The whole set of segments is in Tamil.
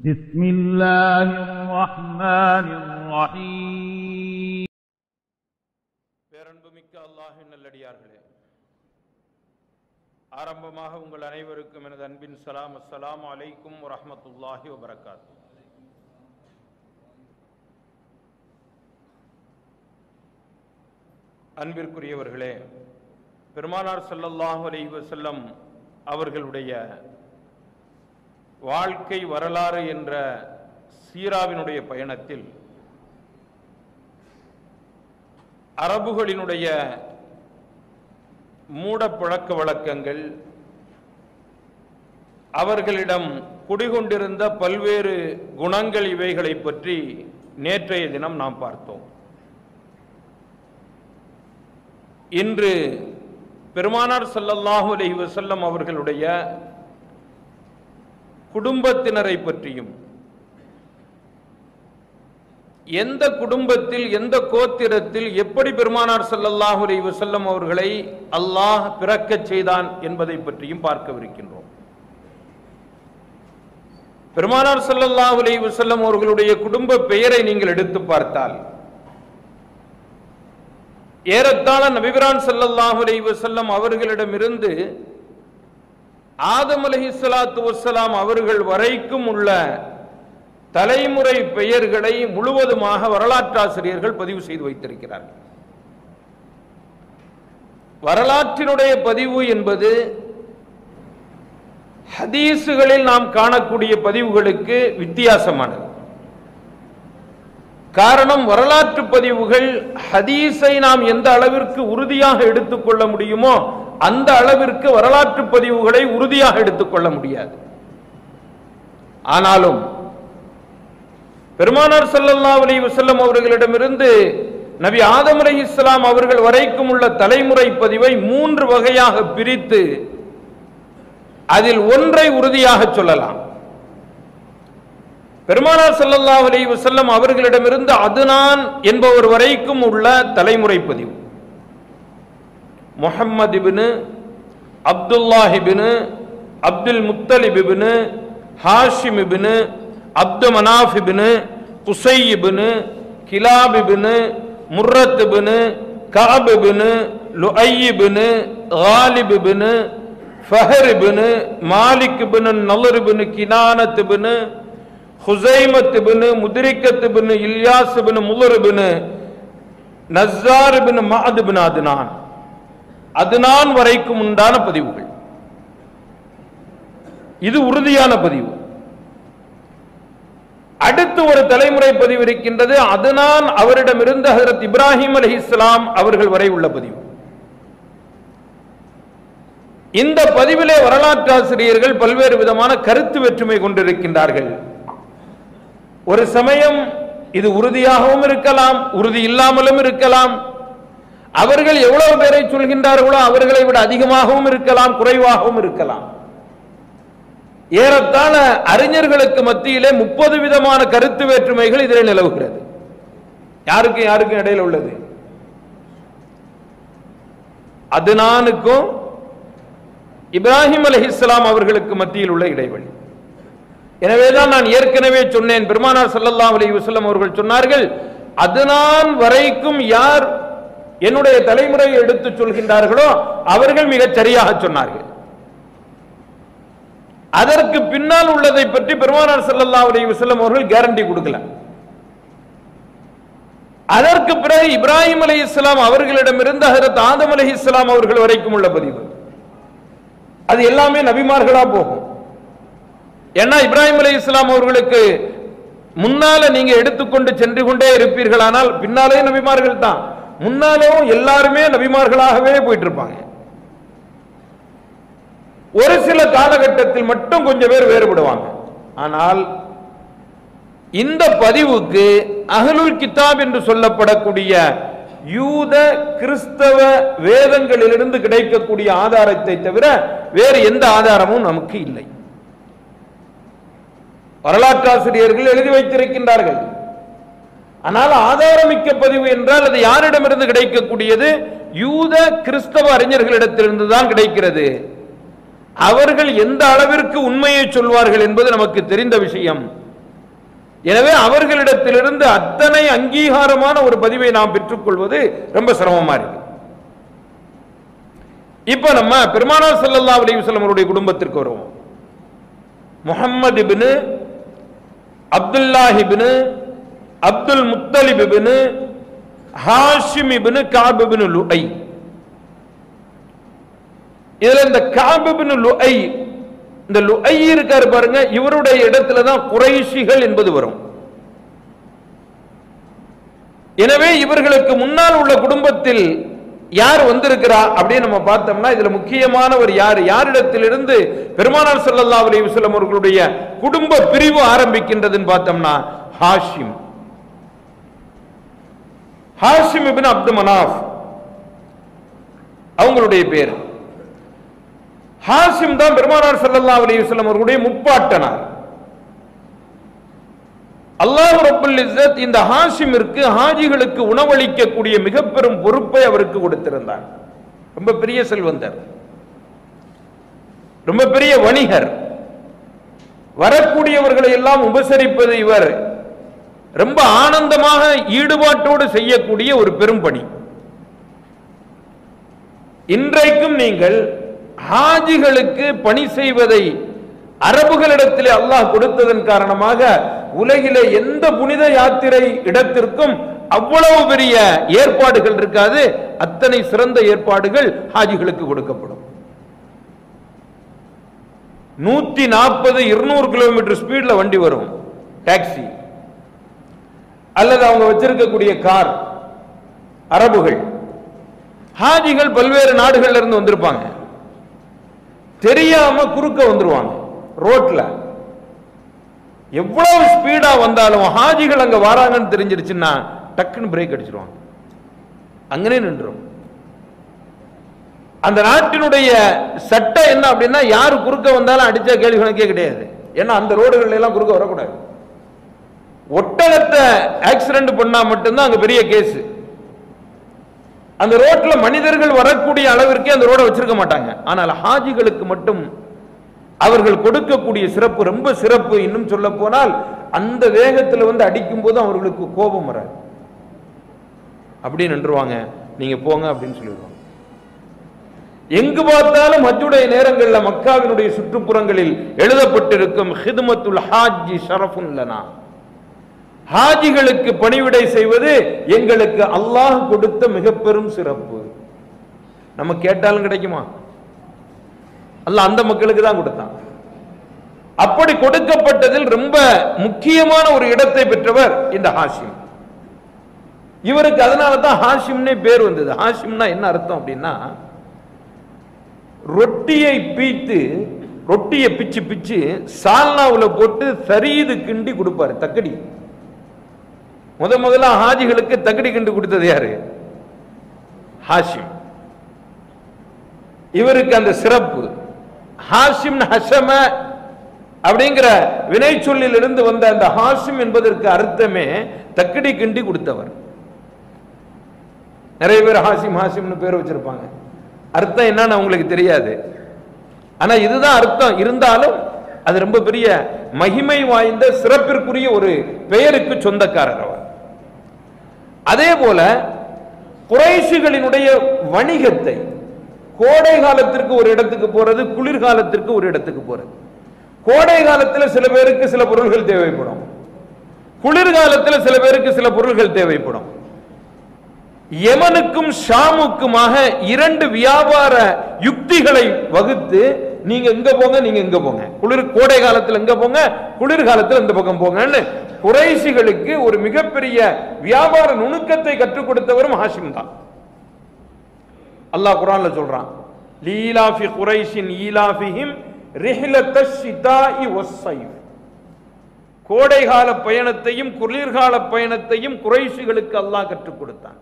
بسم الله الرحمن الرحيم பேரன்புமிக்க அல்லாஹின் நல்லடியார்களே ஆரம்பமாக உங்கள் அனைவருக்கும் எனது அன்பின் சலாம் அஸ்ஸலாமு அலைக்கும் வரஹ்மத்துல்லாஹி வபரகாத்து அன்பிற்குரியவர்களே பெருமானார் ஸல்லல்லாஹு அலைஹி வஸல்லம் அவர்களுடைய வாழ்க்கை வரலாறு என்ற சீராவினுடைய பயணத்தில் அரபுகளினுடைய மூட பழக்க வழக்கங்கள் அவர்களிடம் குடிகொண்டிருந்த பல்வேறு குணங்கள் இவைகளை பற்றி நேற்றைய தினம் நாம் பார்த்தோம் இன்று பெருமானார் ஸல்லல்லாஹு அலைஹி வஸல்லம் அவர்களுடைய குடும்பத்தினரை பற்றியும் எந்த குடும்பத்தில் எந்த கோத்திரத்தில் எப்படி பெருமானார் ஸல்லல்லாஹு அலைஹி வஸல்லம் அவர்களை அல்லாஹ் பிறக்கச் செய்தான் என்பதை பற்றியும் பார்க்கவிருக்கின்றோம் பெருமானார் ஸல்லல்லாஹு அலைஹி வஸல்லம் அவர்களுடைய குடும்ப பெயரை நீங்கள் எடுத்து பார்த்தால் ஏறத்தாழ நபிபிரான் ஸல்லல்லாஹு அலைஹி வஸல்லம் அவர்களிடமிருந்து ஆதம் அலைஹிஸ்ஸலாத்து வஸ்ஸலாம் அவர்கள் வரைக்கும் உள்ள தலைமுறை பெயர்களை முழுவதுமாக வரலாற்றாசிரியர்கள் பதிவு செய்து வைத்திருக்கிறார்கள் வரலாற்றினுடைய பதிவு என்பது ஹதீசுகளில் நாம் காணக்கூடிய பதிவுகளுக்கு வித்தியாசமானது காரணம் வரலாற்று பதிவுகள் ஹதீஸை நாம் எந்த அளவிற்கு உறுதியாக எடுத்துக்கொள்ள முடியுமோ அந்த அளவிற்கு வரலாற்று பதிவுகளை உறுதியாக எடுத்துக்கொள்ள முடியாது ஆனாலும் பெருமானார் ஸல்லல்லாஹு அலைஹி வஸல்லம் அவர்களிடமிருந்து நபி ஆதம் அலைஹிஸ்ஸலாம் அவர்கள் வரைக்கும் உள்ள தலைமுறை பதிவை மூன்று வகையாக பிரித்து அதில் ஒன்றை உறுதியாக சொல்லலாம் பெருமானார் ஸல்லல்லாஹு அலைஹி வஸல்லம் அவர்களிடமிருந்து அதுனான் என்பவர் வரைக்கும் உள்ள தலைமுறை பதிவு Muhammad ibn Abdullah ibn Abdul Muttalib ibn Hashim ibn Abd Manaf ibn Qusai ibn Kilab ibn Murrah ibn Ka'b ibn Luayy ibn Ghalib ibn Fihr ibn Malik ibn Nadr ibn Kinanah ibn ஹுசைமத் ibn Mudrikah ibn Ilyas ibn Mudar ibn Nizar ibn Ma'add ibn Adnan Adnan வரைக்கும் உண்டான பதிவுகள் இது உறுதியான பதிவு அடுத்து ஒரு தலைமுறை பதிவு இருக்கின்றது அதுதான் அவரிடமிருந்து ஹசரத் இப்ராஹிம் அலி இஸ்லாம் அவர்கள் வரை உள்ள பதிவு இந்த பதிவிலே வரலாற்றாசிரியர்கள் பல்வேறு விதமான கருத்து வேற்றுமை கொண்டிருக்கின்றார்கள் ஒரு சமயம் இது உறுதியாகவும் இருக்கலாம் உறுதி இல்லாமலும் இருக்கலாம் அவர்கள் எவ்வளவு பேரை சொல்கின்றார்களோ அவர்களை விட அதிகமாகவும் இருக்கலாம் குறைவாகவும் இருக்கலாம் ஏறத்தாழ அறிஞர்களுக்கு மத்தியிலே முப்பது விதமான கருத்து வேற்றுமைகள் இதில் நிலவுகிறது யாருக்கும் யாருக்கும் இடையில உள்ளது அதுனானுக்கும் இப்ராஹிம் அலஹிஸ்லாம் அவர்களுக்கு மத்தியில் உள்ள இடைவெளி எனவேதான் நான் ஏற்கனவே சொன்னேன் பெருமானார் ஸல்லல்லாஹு அலைஹி வஸல்லம் அவர்கள் சொன்னார்கள் அதுனான் வரைக்கும் யார் என்னுடைய தலைமுறையை எடுத்து சொல்கின்றார்களோ அவர்கள் மிகச் சரியாக சொன்னார்கள் அதற்கு பின்னால் உள்ளதை பற்றி பெருமானார் ஸல்லல்லாஹு அலைஹி வஸல்லம் அவர்கள் கேரண்டி கொடுக்கல அதற்கு பிறகு இப்ராஹிம் அலி இஸ்லாம் அவர்களிடமிருந்து ஹஜரத் ஆதம் அலி இஸ்லாம் அவர்கள் வரைக்கும் உள்ள பதிவு அது எல்லாமே நபிமார்களா போகும் ஏன்னா இப்ராஹிம் அலி இஸ்லாம் அவர்களுக்கு முன்னால நீங்க எடுத்துக்கொண்டு சென்று கொண்டே இருப்பீர்களானால் பின்னாலே நபிமார்கள் தான் முன்னாலும் எல்லாருமே நபிமார்களாகவே போயிட்டு இருப்பாங்க ஒரு சில காலகட்டத்தில் மட்டும் கொஞ்சம் பேர் வேறுபடுவாங்க ஆனால் இந்த பதிவுக்கு அகலுல் கிதாப் என்று சொல்லப்படக்கூடிய யூத கிறிஸ்தவ வேதங்களிலிருந்து கிடைக்கக்கூடிய ஆதாரத்தை தவிர வேறு எந்த ஆதாரமும் நமக்கு இல்லை வரலாற்றாசிரியர்கள் எழுதி வைத்திருக்கின்றார்கள் ஆனால் ஆதாரமிக்க பதிவு என்றால் அது யாரிடமிருந்து கிடைக்கக்கூடியது யூத கிறிஸ்தவ அறிஞர்களிடத்திலிருந்து தான் கிடைக்கிறது அவர்கள் எந்த அளவிற்கு உண்மையை சொல்வார்கள் என்பது நமக்கு தெரிந்த விஷயம் எனவே அவர்களிடத்திலிருந்து அத்தனை அங்கீகாரமான ஒரு பதிவை நாம் பெற்றுக்கொள்வது ரொம்ப சிரமமா இருக்கு இப்ப நம்ம பெருமானார் ஸல்லல்லாஹு அலைஹி வஸல்லம் அவருடைய குடும்பத்திற்கு வருவோம் Muhammad ibn Abdullah ibn Abdul Muttalib ibn Hashim இப்னு காப் இப்னு லுஐ இதுல இந்த காப் இப்னு லுஐ இந்த லுஐ இருக்காரு பாருங்க இவருடைய இடத்துல தான் குறைஷிகள் என்பது வரும் எனவே இவர்களுக்கு முன்னால் உள்ள குடும்பத்தில் யார் வந்திருக்கிறா அப்படின்னு நம்ம பார்த்தோம்னா இதுல முக்கியமானவர் யார் யாரிடத்திலிருந்து பெருமானார் ஸல்லல்லாஹு அலைஹி வஸல்லம் அவர்களுடைய குடும்ப பிரிவு ஆரம்பிக்கின்றதுன்னு பார்த்தோம்னா ஹாஷிம் ஹாஷிம் இப்னு அப்து மனாஃப் அவங்களுடைய பேர் ஹாஷிம் தான் பெருமானார் ஸல்லல்லாஹு அலைஹி வஸல்லம் அவர்களுடைய முப்பாட்டனார் அல்லாஹ் ரப்பல் இஸ்ஸத் இந்த ஹாஷிமிற்கு ஹாஜிகளுக்கு உணவளிக்கக்கூடிய மிக பெரும் பொறுப்பை அவருக்கு கொடுத்திருந்தார் ரொம்ப பெரிய செல்வந்தர் ரொம்ப பெரிய வணிகர் வரக்கூடியவர்களை எல்லாம் உபசரிப்பது இவர் ரொம்ப ஆனந்தமாக ஈடுபாட்டோடு செய்யக்கூடிய ஒரு பெரும் பணி இன்றைக்கும் நீங்கள் ஹாஜிகளுக்கு பணி செய்வதை அரபுகளிடத்திலே அல்லாஹ் கொடுத்ததன் காரணமாக உலகிலே எந்த புனித யாத்திரை இடத்திற்கும் அவ்வளவு பெரிய ஏற்பாடுகள் இருக்காது அத்தனை சிறந்த ஏற்பாடுகள் ஹாஜிகளுக்கு கொடுக்கப்படும் நூத்தி நாற்பது இருநூறு கிலோமீட்டர் ஸ்பீட்ல வண்டி வரும் டாக்ஸி அல்லது அவங்க வச்சிருக்கக்கூடிய கார் அரபுகள் ஹாஜிகள் பல்வேறு நாடுகள்ல இருந்து வந்திருப்பாங்க தெரியாம குறுக்க வந்துருவாங்க ரோட்ல எவ்வளவு ஸ்பீடா வந்தாலும் ஹாஜிகள் அங்க வராங்கன்னு தெரிஞ்சிருச்சுன்னா டக்குன்னு பிரேக் அடிச்சிருவாங்க அங்கனே நின்றும் அந்த நாட்டினுடைய சட்டம் என்ன அப்படின்னா யாரு குறுக்க வந்தாலும் அடிச்ச கேள்வி கணக்கே கிடையாது ஏன்னா அந்த ரோடுகள்ல எல்லாம் குறுக்க வரக்கூடாது ஒட்டகத்தை ஆக்சிடென்ட் பண்ணா மட்டும்தான் அங்க பெரிய கேஸ் அந்த ரோட்ல மனிதர்கள் வரக்கூடிய அளவிற்கே அந்த ரோட வச்சிருக்க மாட்டாங்க ஆனால் ஹாஜிகளுக்கு மட்டும் அவர்கள் கொடுக்கக்கூடிய சிறப்பு ரொம்ப சிறப்பு இன்னும் சொல்ல போனால் அந்த வேகத்தில் வந்து அடிக்கும் போது அவர்களுக்கு கோபம் வராது அப்படி நின்றுவாங்க நீங்க போங்க அப்படின்னு சொல்லிடுவாங்க எங்கு பார்த்தாலும் ஹஜ்ஜுடைய நேரங்களில் மக்காவினுடைய சுற்றுப்புறங்களில் எழுதப்பட்டிருக்கும் ஹிதுமத்துல் ஹாஜி ஷரஃபுன் லனா ஹாஜிகளுக்கு பணிவிடை செய்வது எங்களுக்கு அல்லாஹ் கொடுத்த மிக பெரும் சிறப்பு நம்ம கேட்டாலும் கிடைக்குமா அல்லாஹ் அந்த மக்களுக்கு தான் கொடுத்தான் அப்படி கொடுக்கப்பட்டதில் ரொம்ப முக்கியமான ஒரு இடத்தை பெற்றவர் இந்த ஹாஷிம் இவருக்கு அதனால தான் ஹாஷிம்னே பேர் வந்தது ஹாஷிம்னா என்ன அர்த்தம் அப்படின்னா ரொட்டியை பீத்து ரொட்டியை பிச்சு பிச்சு சால்னாவுல போட்டு சரீது கிண்டி கொடுப்பாரு தக்கடி முத முதல்ல ஹாஜிகளுக்கு தக்கடி கிண்டி கொடுத்தது யாரு ஹாஷிம் இவருக்கு அந்த சிறப்பு ஹாஷிம் ஹசம அப்படிங்கிற வினை சொல்லில் இருந்து வந்த அந்த ஹாஷிம் என்பதற்கு அர்த்தமே தக்கடி கிண்டி கொடுத்தவர் நிறைய பேர் ஹாஷிம் ஹாஷிம்னு பேர் வச்சிருப்பாங்க அர்த்தம் என்னன்னு அவங்களுக்கு தெரியாது ஆனா இதுதான் அர்த்தம் இருந்தாலும் அது ரொம்ப பெரிய மகிமை வாய்ந்த சிறப்பிற்குரிய ஒரு பெயருக்கு சொந்தக்காரர் அவர் அதே போல குறைஷிகளினுடைய வணிகத்தை கோடை காலத்திற்கு ஒரு இடத்துக்கு போறது குளிர்காலத்திற்கு ஒரு இடத்துக்கு போறது கோடை காலத்துல சில பேருக்கு சில பொருள்கள் தேவைப்படும் குளிர்காலத்துல சில பேருக்கு சில பொருள்கள் தேவைப்படும் யமனுக்கும் ஷாமுக்குமாக இரண்டு வியாபார யுக்திகளை வகுத்து நீங்க இங்க போங்க நீங்க இங்க போங்க குளிர் கோடை காலத்துல இங்க போங்க குளிர் காலத்துல இந்த பக்கம் போங்கன்னு குறைசிகளுக்கு ஒரு மிகப்பெரிய வியாபார நுணுக்கத்தை கற்றுக் கொடுத்தவரும் ஹாஷிம் தான் அல்லாஹ் குரான்ல சொல்றான் லீலாஃபி குரைஷின் ஈலாஃபிஹிம் ரிஹ்லத்த ஷிதாஇ வஸ்ஸைஃப் கோடைகால பயணத்தையும் குளிர்கால பயணத்தையும் குறைஷிகளுக்கு அல்லாஹ் கற்றுக் கொடுத்தான்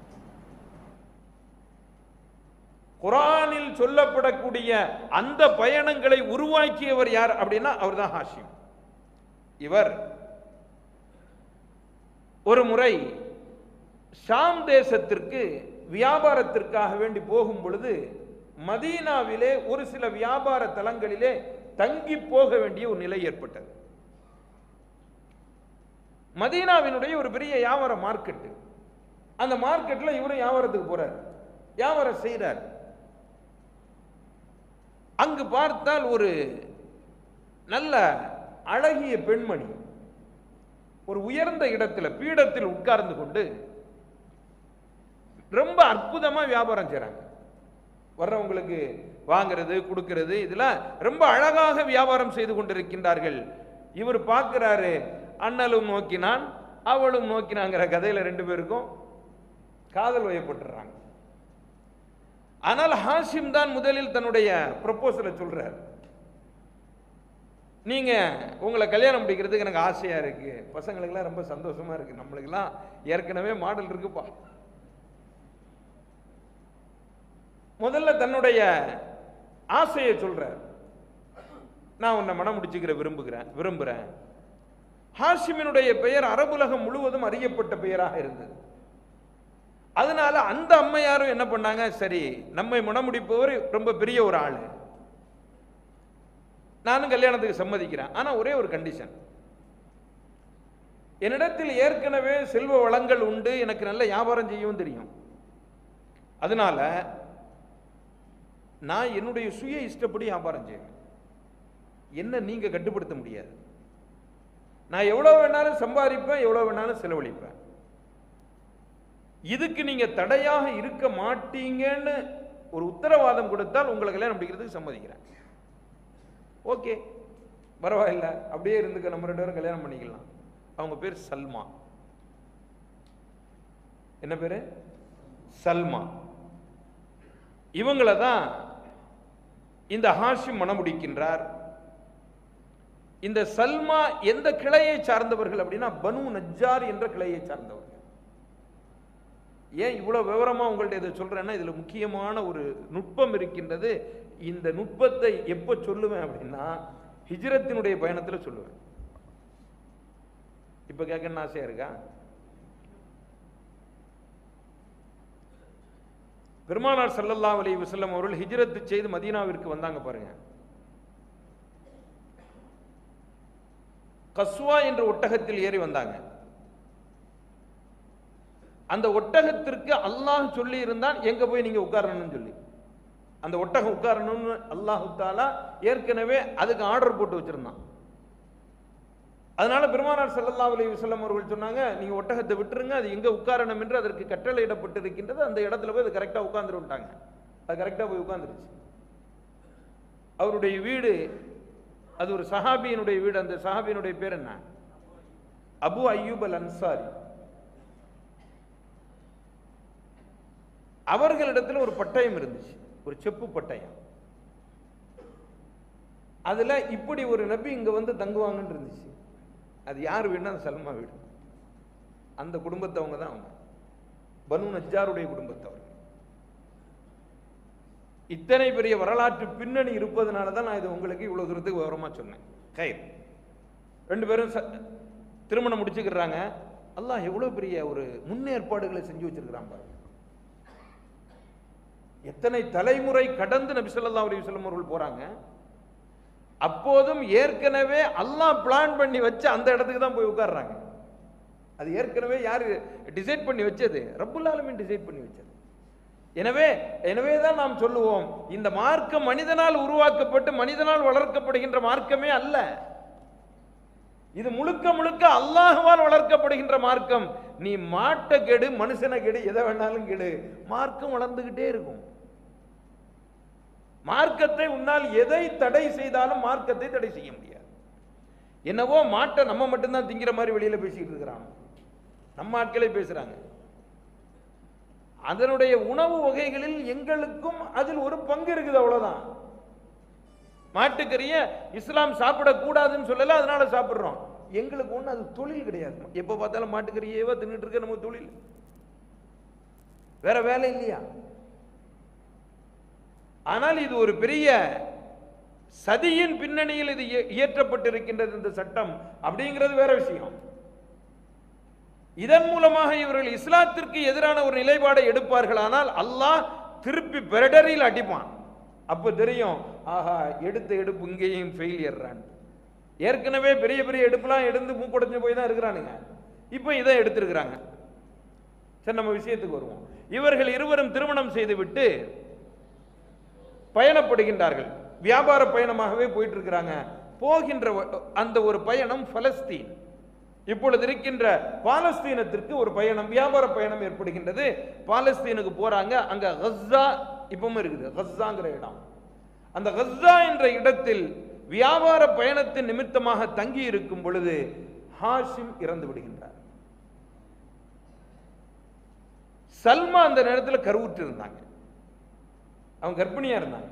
குரானில் சொல்லப்படக்கூடிய அந்த பயணங்களை உருவாக்கியவர் யார் அப்படின்னா அவர்தான் ஹாஷிம் இவர் ஒரு முறை ஷாம் தேசத்திற்கு வியாபாரத்திற்காக வேண்டி போகும் பொழுது மதீனாவிலே ஒரு சில வியாபார தலங்களிலே தங்கி போக வேண்டிய ஒரு நிலை ஏற்பட்டது மதீனாவினுடைய ஒரு பெரிய வியாபார மார்க்கெட்டு அந்த மார்க்கெட்ல இவரும் வியாபாரத்துக்கு போறார் வியாபாரம் செய்றார் அங்கு பார்த்தால் ஒரு நல்ல அழகிய பெண்மணி ஒரு உயர்ந்த இடத்துல பீடத்தில் உட்கார்ந்து கொண்டு ரொம்ப அற்புதமா வியாபாரம் செய்றாங்க வர்றவங்களுக்கு வாங்குறது கொடுக்கிறது இதெல்லாம் ரொம்ப அழகாக வியாபாரம் செய்து கொண்டிருக்கின்றார்கள் இவர் பார்க்கிறாரு அண்ணலும் நோக்கினான் அவளும் நோக்கினாங்கிற கதையில ரெண்டு பேருக்கும் காதல் வயப்பட்டுறாங்க ஆனால் ஹாஷிம் தான் முதலில் தன்னுடைய ப்ரப்போசலை சொல்றார் நீங்க உங்களை கல்யாணம் முடிக்கிறதுக்கு எனக்கு ஆசையா இருக்கு பசங்களுக்கெல்லாம் ரொம்ப சந்தோஷமா இருக்கு நம்மளுக்கெல்லாம் ஏற்கனவே மாடல் இருக்குப்பா முதல்ல தன்னுடைய ஆசையை சொல்றார் நான் உன்னை மனம் முடிச்சுக்கிற விரும்புகிறேன் விரும்புகிறேன் ஹாஷிமினுடைய பெயர் அரபுலகம் முழுவதும் அறியப்பட்ட பெயராக இருந்தது அதனால அந்த அம்மையாரும் என்ன பண்ணாங்க சரி நம்மை மணமுடிப்பவர் ரொம்ப பெரிய ஒரு ஆளு நானும் கல்யாணத்துக்கு சம்மதிக்கிறேன் ஆனா ஒரே ஒரு கண்டிஷன் என்னிடத்தில் ஏற்கனவே செல்வ வளங்கள் உண்டு எனக்கு நல்ல வியாபாரம் செய்யவும் தெரியும் அதனால நான் என்னுடைய சுய இஷ்டப்படி வியாபாரம் செய்வேன் என்ன நீங்க கட்டுப்படுத்த முடியாது நான் எவ்வளவு வேணாலும் சம்பாதிப்பேன் எவ்வளவு வேணாலும் செலவழிப்பேன் இதுக்கு நீங்க தடையாக இருக்க மாட்டீங்கன்னு ஒரு உத்தரவாதம் கொடுத்தால் உங்களை கல்யாணம் முடிக்கிறதுக்கு சம்மதிக்கிறேன் ஓகே பரவாயில்ல அப்படியே இருந்துக்க நம்ம ரெண்டு பேரும் கல்யாணம் பண்ணிக்கலாம் அவங்க பேர் சல்மா என்ன பேரு சல்மா இவங்களை தான் இந்த ஹாஷிம் மணமுடிக்கின்றார் இந்த சல்மா எந்த கிளையை சார்ந்தவர்கள் அப்படின்னா பனு நஜ்ஜார் என்ற கிளையை சார்ந்தவர்கள் ஏன் இவ்வளவு விவரமா உங்கள்ட்ட இதை சொல்றேன்னா இதுல முக்கியமான ஒரு நுட்பம் இருக்கின்றது இந்த நுட்பத்தை எப்ப சொல்லுவேன் அப்படின்னா ஹிஜ்ரத்தினுடைய பயணத்துல சொல்லுவேன் இப்ப கேட்கணும்னு ஆசையா இருக்கா பெருமானார் ஸல்லல்லாஹு அலைஹி வஸல்லம் அவர்கள் ஹிஜ்ரத்து செய்து மதீனாவிற்கு வந்தாங்க பாருங்க கஸ்வா என்ற ஒட்டகத்தில் ஏறி வந்தாங்க அந்த ஒட்டகத்திற்கு அல்லாஹ் சொல்லி இருந்தான் எங்க போய் நீங்க உட்காரணும்னு சொல்லி அந்த ஒட்டகம் உட்காரணும்னு அல்லாஹு தாலா ஏற்கனவே அதுக்கு ஆர்டர் போட்டு வச்சிருந்தான் அதனால பெருமானார் ஸல்லல்லாஹு அலைஹி வஸல்லம் அவர்கள் சொன்னாங்க நீங்க ஒட்டகத்தை விட்டுருங்க அது எங்க உட்காரணும் என்று அதற்கு கட்டளையிடப்பட்டிருக்கின்றது அந்த இடத்துல போய் அது கரெக்டா உட்கார்ந்து விட்டாங்க அது கரெக்டா போய் உட்கார்ந்துருச்சு அவருடைய வீடு அது ஒரு சஹாபியினுடைய வீடு அந்த சஹாபியினுடைய பேர் என்ன அபு அய்யூப் அல் அன்சாரி அவர்களிடத்துல ஒரு பட்டயம் இருந்துச்சு ஒரு செப்பு பட்டயம் அதுல இப்படி ஒரு நபி இங்க வந்து தங்குவாங்கன்னு இருந்துச்சு அது யார் வீடுனா அந்த சல்மா வீடு அந்த குடும்பத்தவங்க தான் அவங்க பனு நஜ்ஜாருடைய குடும்பத்தவர் இத்தனை பெரிய வரலாற்று பின்னணி இருப்பதனால தான் நான் இது உங்களுக்கு இவ்வளவு தூரத்துக்கு விவரமா சொன்னேன் கயிர் ரெண்டு பேரும் ச- திருமணம் முடிச்சுக்கிறாங்க அல்லாஹ் எவ்வளவு பெரிய ஒரு முன்னேற்பாடுகளை செஞ்சு வச்சிருக்கிறான் பாருங்க எத்தனை தலைமுறை கடந்து நபி ஸல்லல்லாஹு அலைஹி வஸல்லம் அவர்கள் போறாங்க அப்போதும் ஏற்கனவே அல்லாஹ் பிளான் பண்ணி வச்சு அந்த இடத்துக்கு தான் போய் உட்கார்றாங்க அது ஏற்கனவே யாரு டிசைட் பண்ணி வச்சது ரப்புல் ஆலமீன் டிசைட் பண்ணி வச்சது எனவே எனவே தான் நாம் சொல்லுவோம் இந்த மார்க்கம் மனிதனால் உருவாக்கப்பட்டு மனிதனால் வளர்க்கப்படுகின்ற மார்க்கமே அல்ல இது முழுக்க முழுக்க அல்லாஹ்வால் வளர்க்கப்படுகின்ற மார்க்கம் நீ மாட்டை கெடு மனுஷனை கெடு எதை வேணாலும் கெடு மார்க்கம் வளர்ந்துகிட்டே இருக்கும் மார்க்கத்தை உன்னால் எதை தடை செய்தாலும் மார்க்கத்தை தடை செய்ய முடியாது என்னவோ மாட்டை நம்ம மட்டும்தான் திங்கிற மாதிரி வெளியில பேசிட்டு இருக்கிறான் நம்ம ஆட்களே பேசுறாங்க அதனுடைய உணவு வகைகளில் எங்களுக்கும் அதில் ஒரு பங்கு இருக்குது அவ்வளவுதான் மாட்டுக்கறிய இஸ்லாம் சாப்பிடக்கூடாதுன்னு சொல்லல அதனால சாப்பிடுறோம் எங்களுக்கு ஒண்ணு அது தொழில் கிடையாது எப்ப பார்த்தாலும் மாட்டுக்கறியேவா தின்னுட்டு இருக்க நம்ம தொழில் வேற வேலை இல்லையா ஆனால் இது ஒரு பெரிய சதியின் பின்னணியில் இது இய- இயற்றப்பட்டிருக்கின்றது இந்த சட்டம் அப்படிங்கிறது வேற விஷயம் இதன் மூலமாக இவர்கள் இஸ்லாத்திற்கு எதிரான ஒரு நிலைப்பாடை எடுப்பார்கள் ஆனால் அல்லாஹ் திருப்பி பெரடரில் அடிப்பான் அப்ப தெரியும் ஆஹா எடுத்த எடுப்பு இங்கேயும் ஃபெயிலியர் ஏற்கனவே பெரிய பெரிய எடுப்புலாம் எடுத்து மூக்குடைஞ்சு போய் தான் இருக்கிறானுங்க இப்போ இதை எடுத்திருக்கிறாங்க சரி நம்ம விஷயத்துக்கு வருவோம் இவர்கள் இருவரும் திருமணம் செய்துவிட்டு பயணப்படுகின்றார்கள் வியாபார பயணமாகவே போயிட்டு இருக்கிறாங்க போகின்ற வ- அந்த ஒரு பயணம் பலஸ்தீன் இப்பொழுது இருக்கின்ற பாலஸ்தீனத்திற்கு ஒரு பயணம் வியாபார பயணம் ஏற்படுகின்றது பாலஸ்தீனுக்கு போறாங்க அங்க கஸ்ஸா இப்பவும் இருக்குது கஸ்ஸாங்கிற இடம் அந்த கஸ்ஸா என்ற இடத்தில் வியாபார பயணத்தின் நிமித்தமாக தங்கி இருக்கும் பொழுது ஹாஷிம் இறந்து விடுகின்றார் சல்மா அந்த நேரத்தில் கருவுற்று இருந்தாங்க அவங்க கர்ப்பிணியா இருந்தாங்க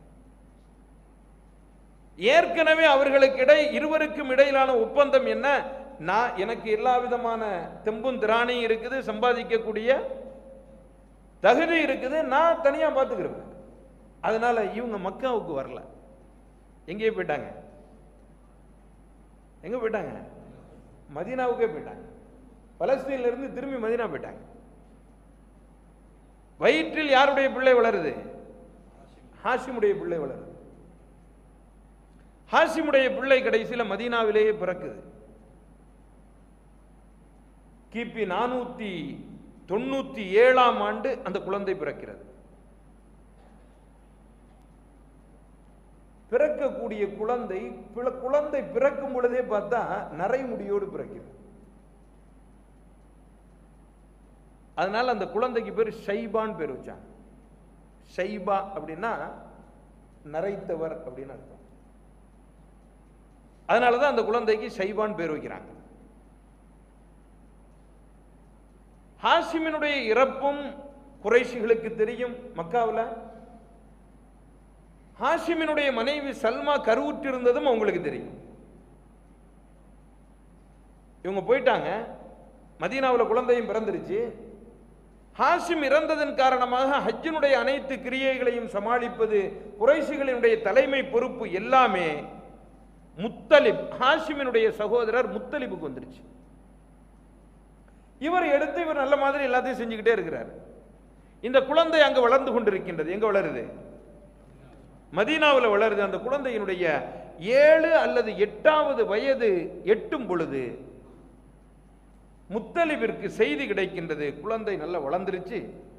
ஏற்கனவே அவர்களுக்கு இடை இருவருக்கும் இடையிலான ஒப்பந்தம் என்ன நான் எனக்கு எல்லா விதமான தெம்பும் திராணியும் இருக்குது சம்பாதிக்கக்கூடிய தகுதி இருக்குது நான் தனியா பார்த்துக்கிறேன் அதனால இவங்க மக்காவுக்கு வரல எங்கேயே போயிட்டாங்க எங்க போயிட்டாங்க மதீனாவுக்கே போயிட்டாங்க பலஸ்தீன்ல இருந்து திரும்பி மதீனா போயிட்டாங்க வயிற்றில் யாருடைய பிள்ளை வளருது ஹாஷிமுடைய பிள்ளை வளருது ஹாஷிமுடைய பிள்ளை கடைசியில் மதீனாவிலேயே பிறக்குது கிபி நானூத்தி தொண்ணூத்தி ஏழாம் ஆண்டு அந்த குழந்தை பிறக்கிறது பிறக்கக்கூடிய குழந்தை பிள- குழந்தை பிறக்கும் பொழுதே பார்த்தா நரைமுடியோடு பிறக்கிறது அதனால அந்த குழந்தைக்கு பேர் ஷைபான் பேர் வச்சாங்க ஷைபா அப்படின்னா நரைத்தவர் அப்படின்னு அர்த்தம் அதனால தான் அந்த குழந்தைக்கு ஷைபான் பேர் வைக்கிறாங்க ஹாஷிமினுடைய இறப்பும் குறைஷிகளுக்கு தெரியும் மக்காவில் ஹாஷிமினுடைய மனைவி சல்மா கருவுற்றிருந்ததும் அவங்களுக்கு தெரியும் இவங்க போயிட்டாங்க மதீனாவில் குழந்தையும் பிறந்துருச்சு ஹாஷிம் இறந்ததன் காரணமாக ஹஜ்ஜினுடைய அனைத்து கிரியைகளையும் சமாளிப்பது குறைஷிகளினுடைய தலைமை பொறுப்பு எல்லாமே முத்தலிப் ஹாஷிமினுடைய சகோதரர் முத்தலிபுக்கு வந்துருச்சு இவர் எடுத்து இவர் நல்ல மாதிரி எல்லாத்தையும் செஞ்சுக்கிட்டே இருக்கிறார் இந்த குழந்தை அங்க வளர்ந்து கொண்டிருக்கின்றது எங்க வளருது மதீனாவில் வளருது அந்த குழந்தையினுடைய ஏழு அல்லது எட்டாவது வயது எட்டும் பொழுது முத்தலிபிற்கு செய்தி கிடைக்கின்றது குழந்தை நல்லா வளர்ந்துருச்சு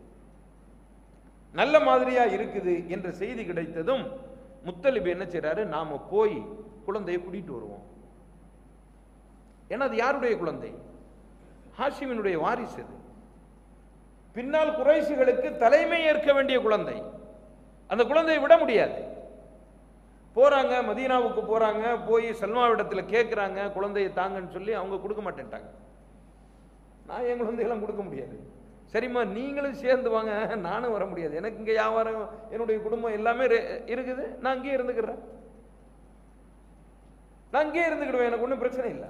நல்ல மாதிரியா இருக்குது என்ற செய்தி கிடைத்ததும் முத்தலிப் என்ன செய்றாரு நாம போய் குழந்தையை கூட்டிட்டு வருவோம் ஏன்னா அது யாருடைய குழந்தை ஹாஷிமினுடைய வாரிசு அது பின்னால் குறைசிகளுக்கு தலைமை ஏற்க வேண்டிய குழந்தை அந்த குழந்தையை விட முடியாது போறாங்க மதீனாவுக்கு போறாங்க போய் சல்மாவிடத்துல கேட்குறாங்க குழந்தையை தாங்கன்னு சொல்லி அவங்க கொடுக்க மாட்டேன்ட்டாங்க நான் என் குழந்தையெல்லாம் கொடுக்க முடியாது சரிம்மா நீங்களும் சேர்ந்து வாங்க நானும் வர முடியாது எனக்கு இங்கே வியாபாரம் என்னுடைய குடும்பம் எல்லாமே ரெ- இருக்குது நான் அங்கேயே இருந்துக்கிறேன் நான் அங்கேயே இருந்துக்கிடுவேன் எனக்கு ஒன்றும் பிரச்சனை இல்லை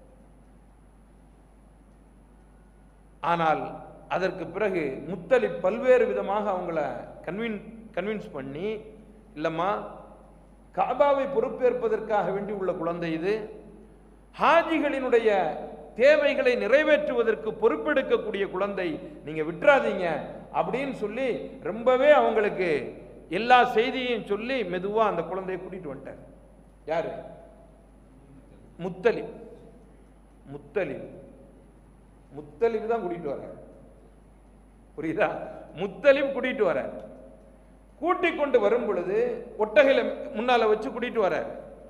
ஆனால் அதற்கு பிறகு முத்தலிப் பல்வேறு விதமாக அவங்கள கன்வின் கன்வின்ஸ் பண்ணி இல்லம்மா காபாவை பொறுப்பேற்பதற்காக வேண்டி உள்ள குழந்தை இது ஹாஜிகளினுடைய தேவைகளை நிறைவேற்றுவதற்கு பொறுப்பெடுக்கக்கூடிய குழந்தை நீங்க விட்டுறாதீங்க அப்படின்னு சொல்லி ரொம்பவே அவங்களுக்கு எல்லா செய்தியையும் சொல்லி மெதுவா அந்த குழந்தையை கூட்டிட்டு வந்துட்டார் யாரு முத்தலிப் முத்தலிப் முத்தலிப் தான் கூட்டிட்டு வர்றார் புரியுதா முத்தலிப் கூட்டிட்டு வர்றார் கூட்டிக் கொண்டு வரும் பொழுது ஒட்டகையில முன்னால வச்சு கூட்டிட்டு வர்றார்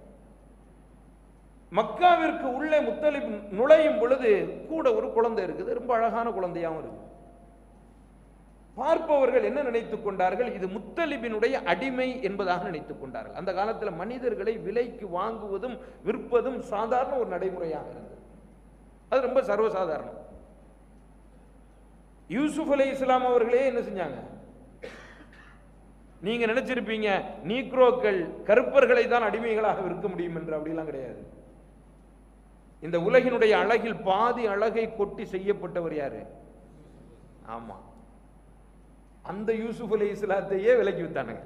மக்காவிற்கு உள்ளே முத்தலிப் நுழையும் பொழுது கூட ஒரு குழந்தை இருக்குது ரொம்ப அழகான குழந்தையாவும் இருக்கு பார்ப்பவர்கள் என்ன நினைத்துக் கொண்டார்கள் இது முத்தலிபினுடைய அடிமை என்பதாக நினைத்துக் கொண்டார்கள் அந்த காலத்தில் மனிதர்களை விலைக்கு வாங்குவதும் விற்பதும் சாதாரண ஒரு நடைமுறையாக இருந்தது அது ரொம்ப சர்வசாதாரணம் யூசுப் அலை இஸ்லாம் அவர்களே என்ன செஞ்சாங்க நீங்க நினைச்சிருப்பீங்க நீக்ரோக்கள் கருப்பர்களை தான் அடிமைகளாக விற்க முடியும் என்று அப்படிலாம் கிடையாது இந்த உலகினுடைய அழகில் பாதி அழகை கொட்டி செய்யப்பட்டவர் யாரு ஆமா அந்த யூசுப் அலை இஸ்லாத்தையே விலக்கி வித்தானுங்க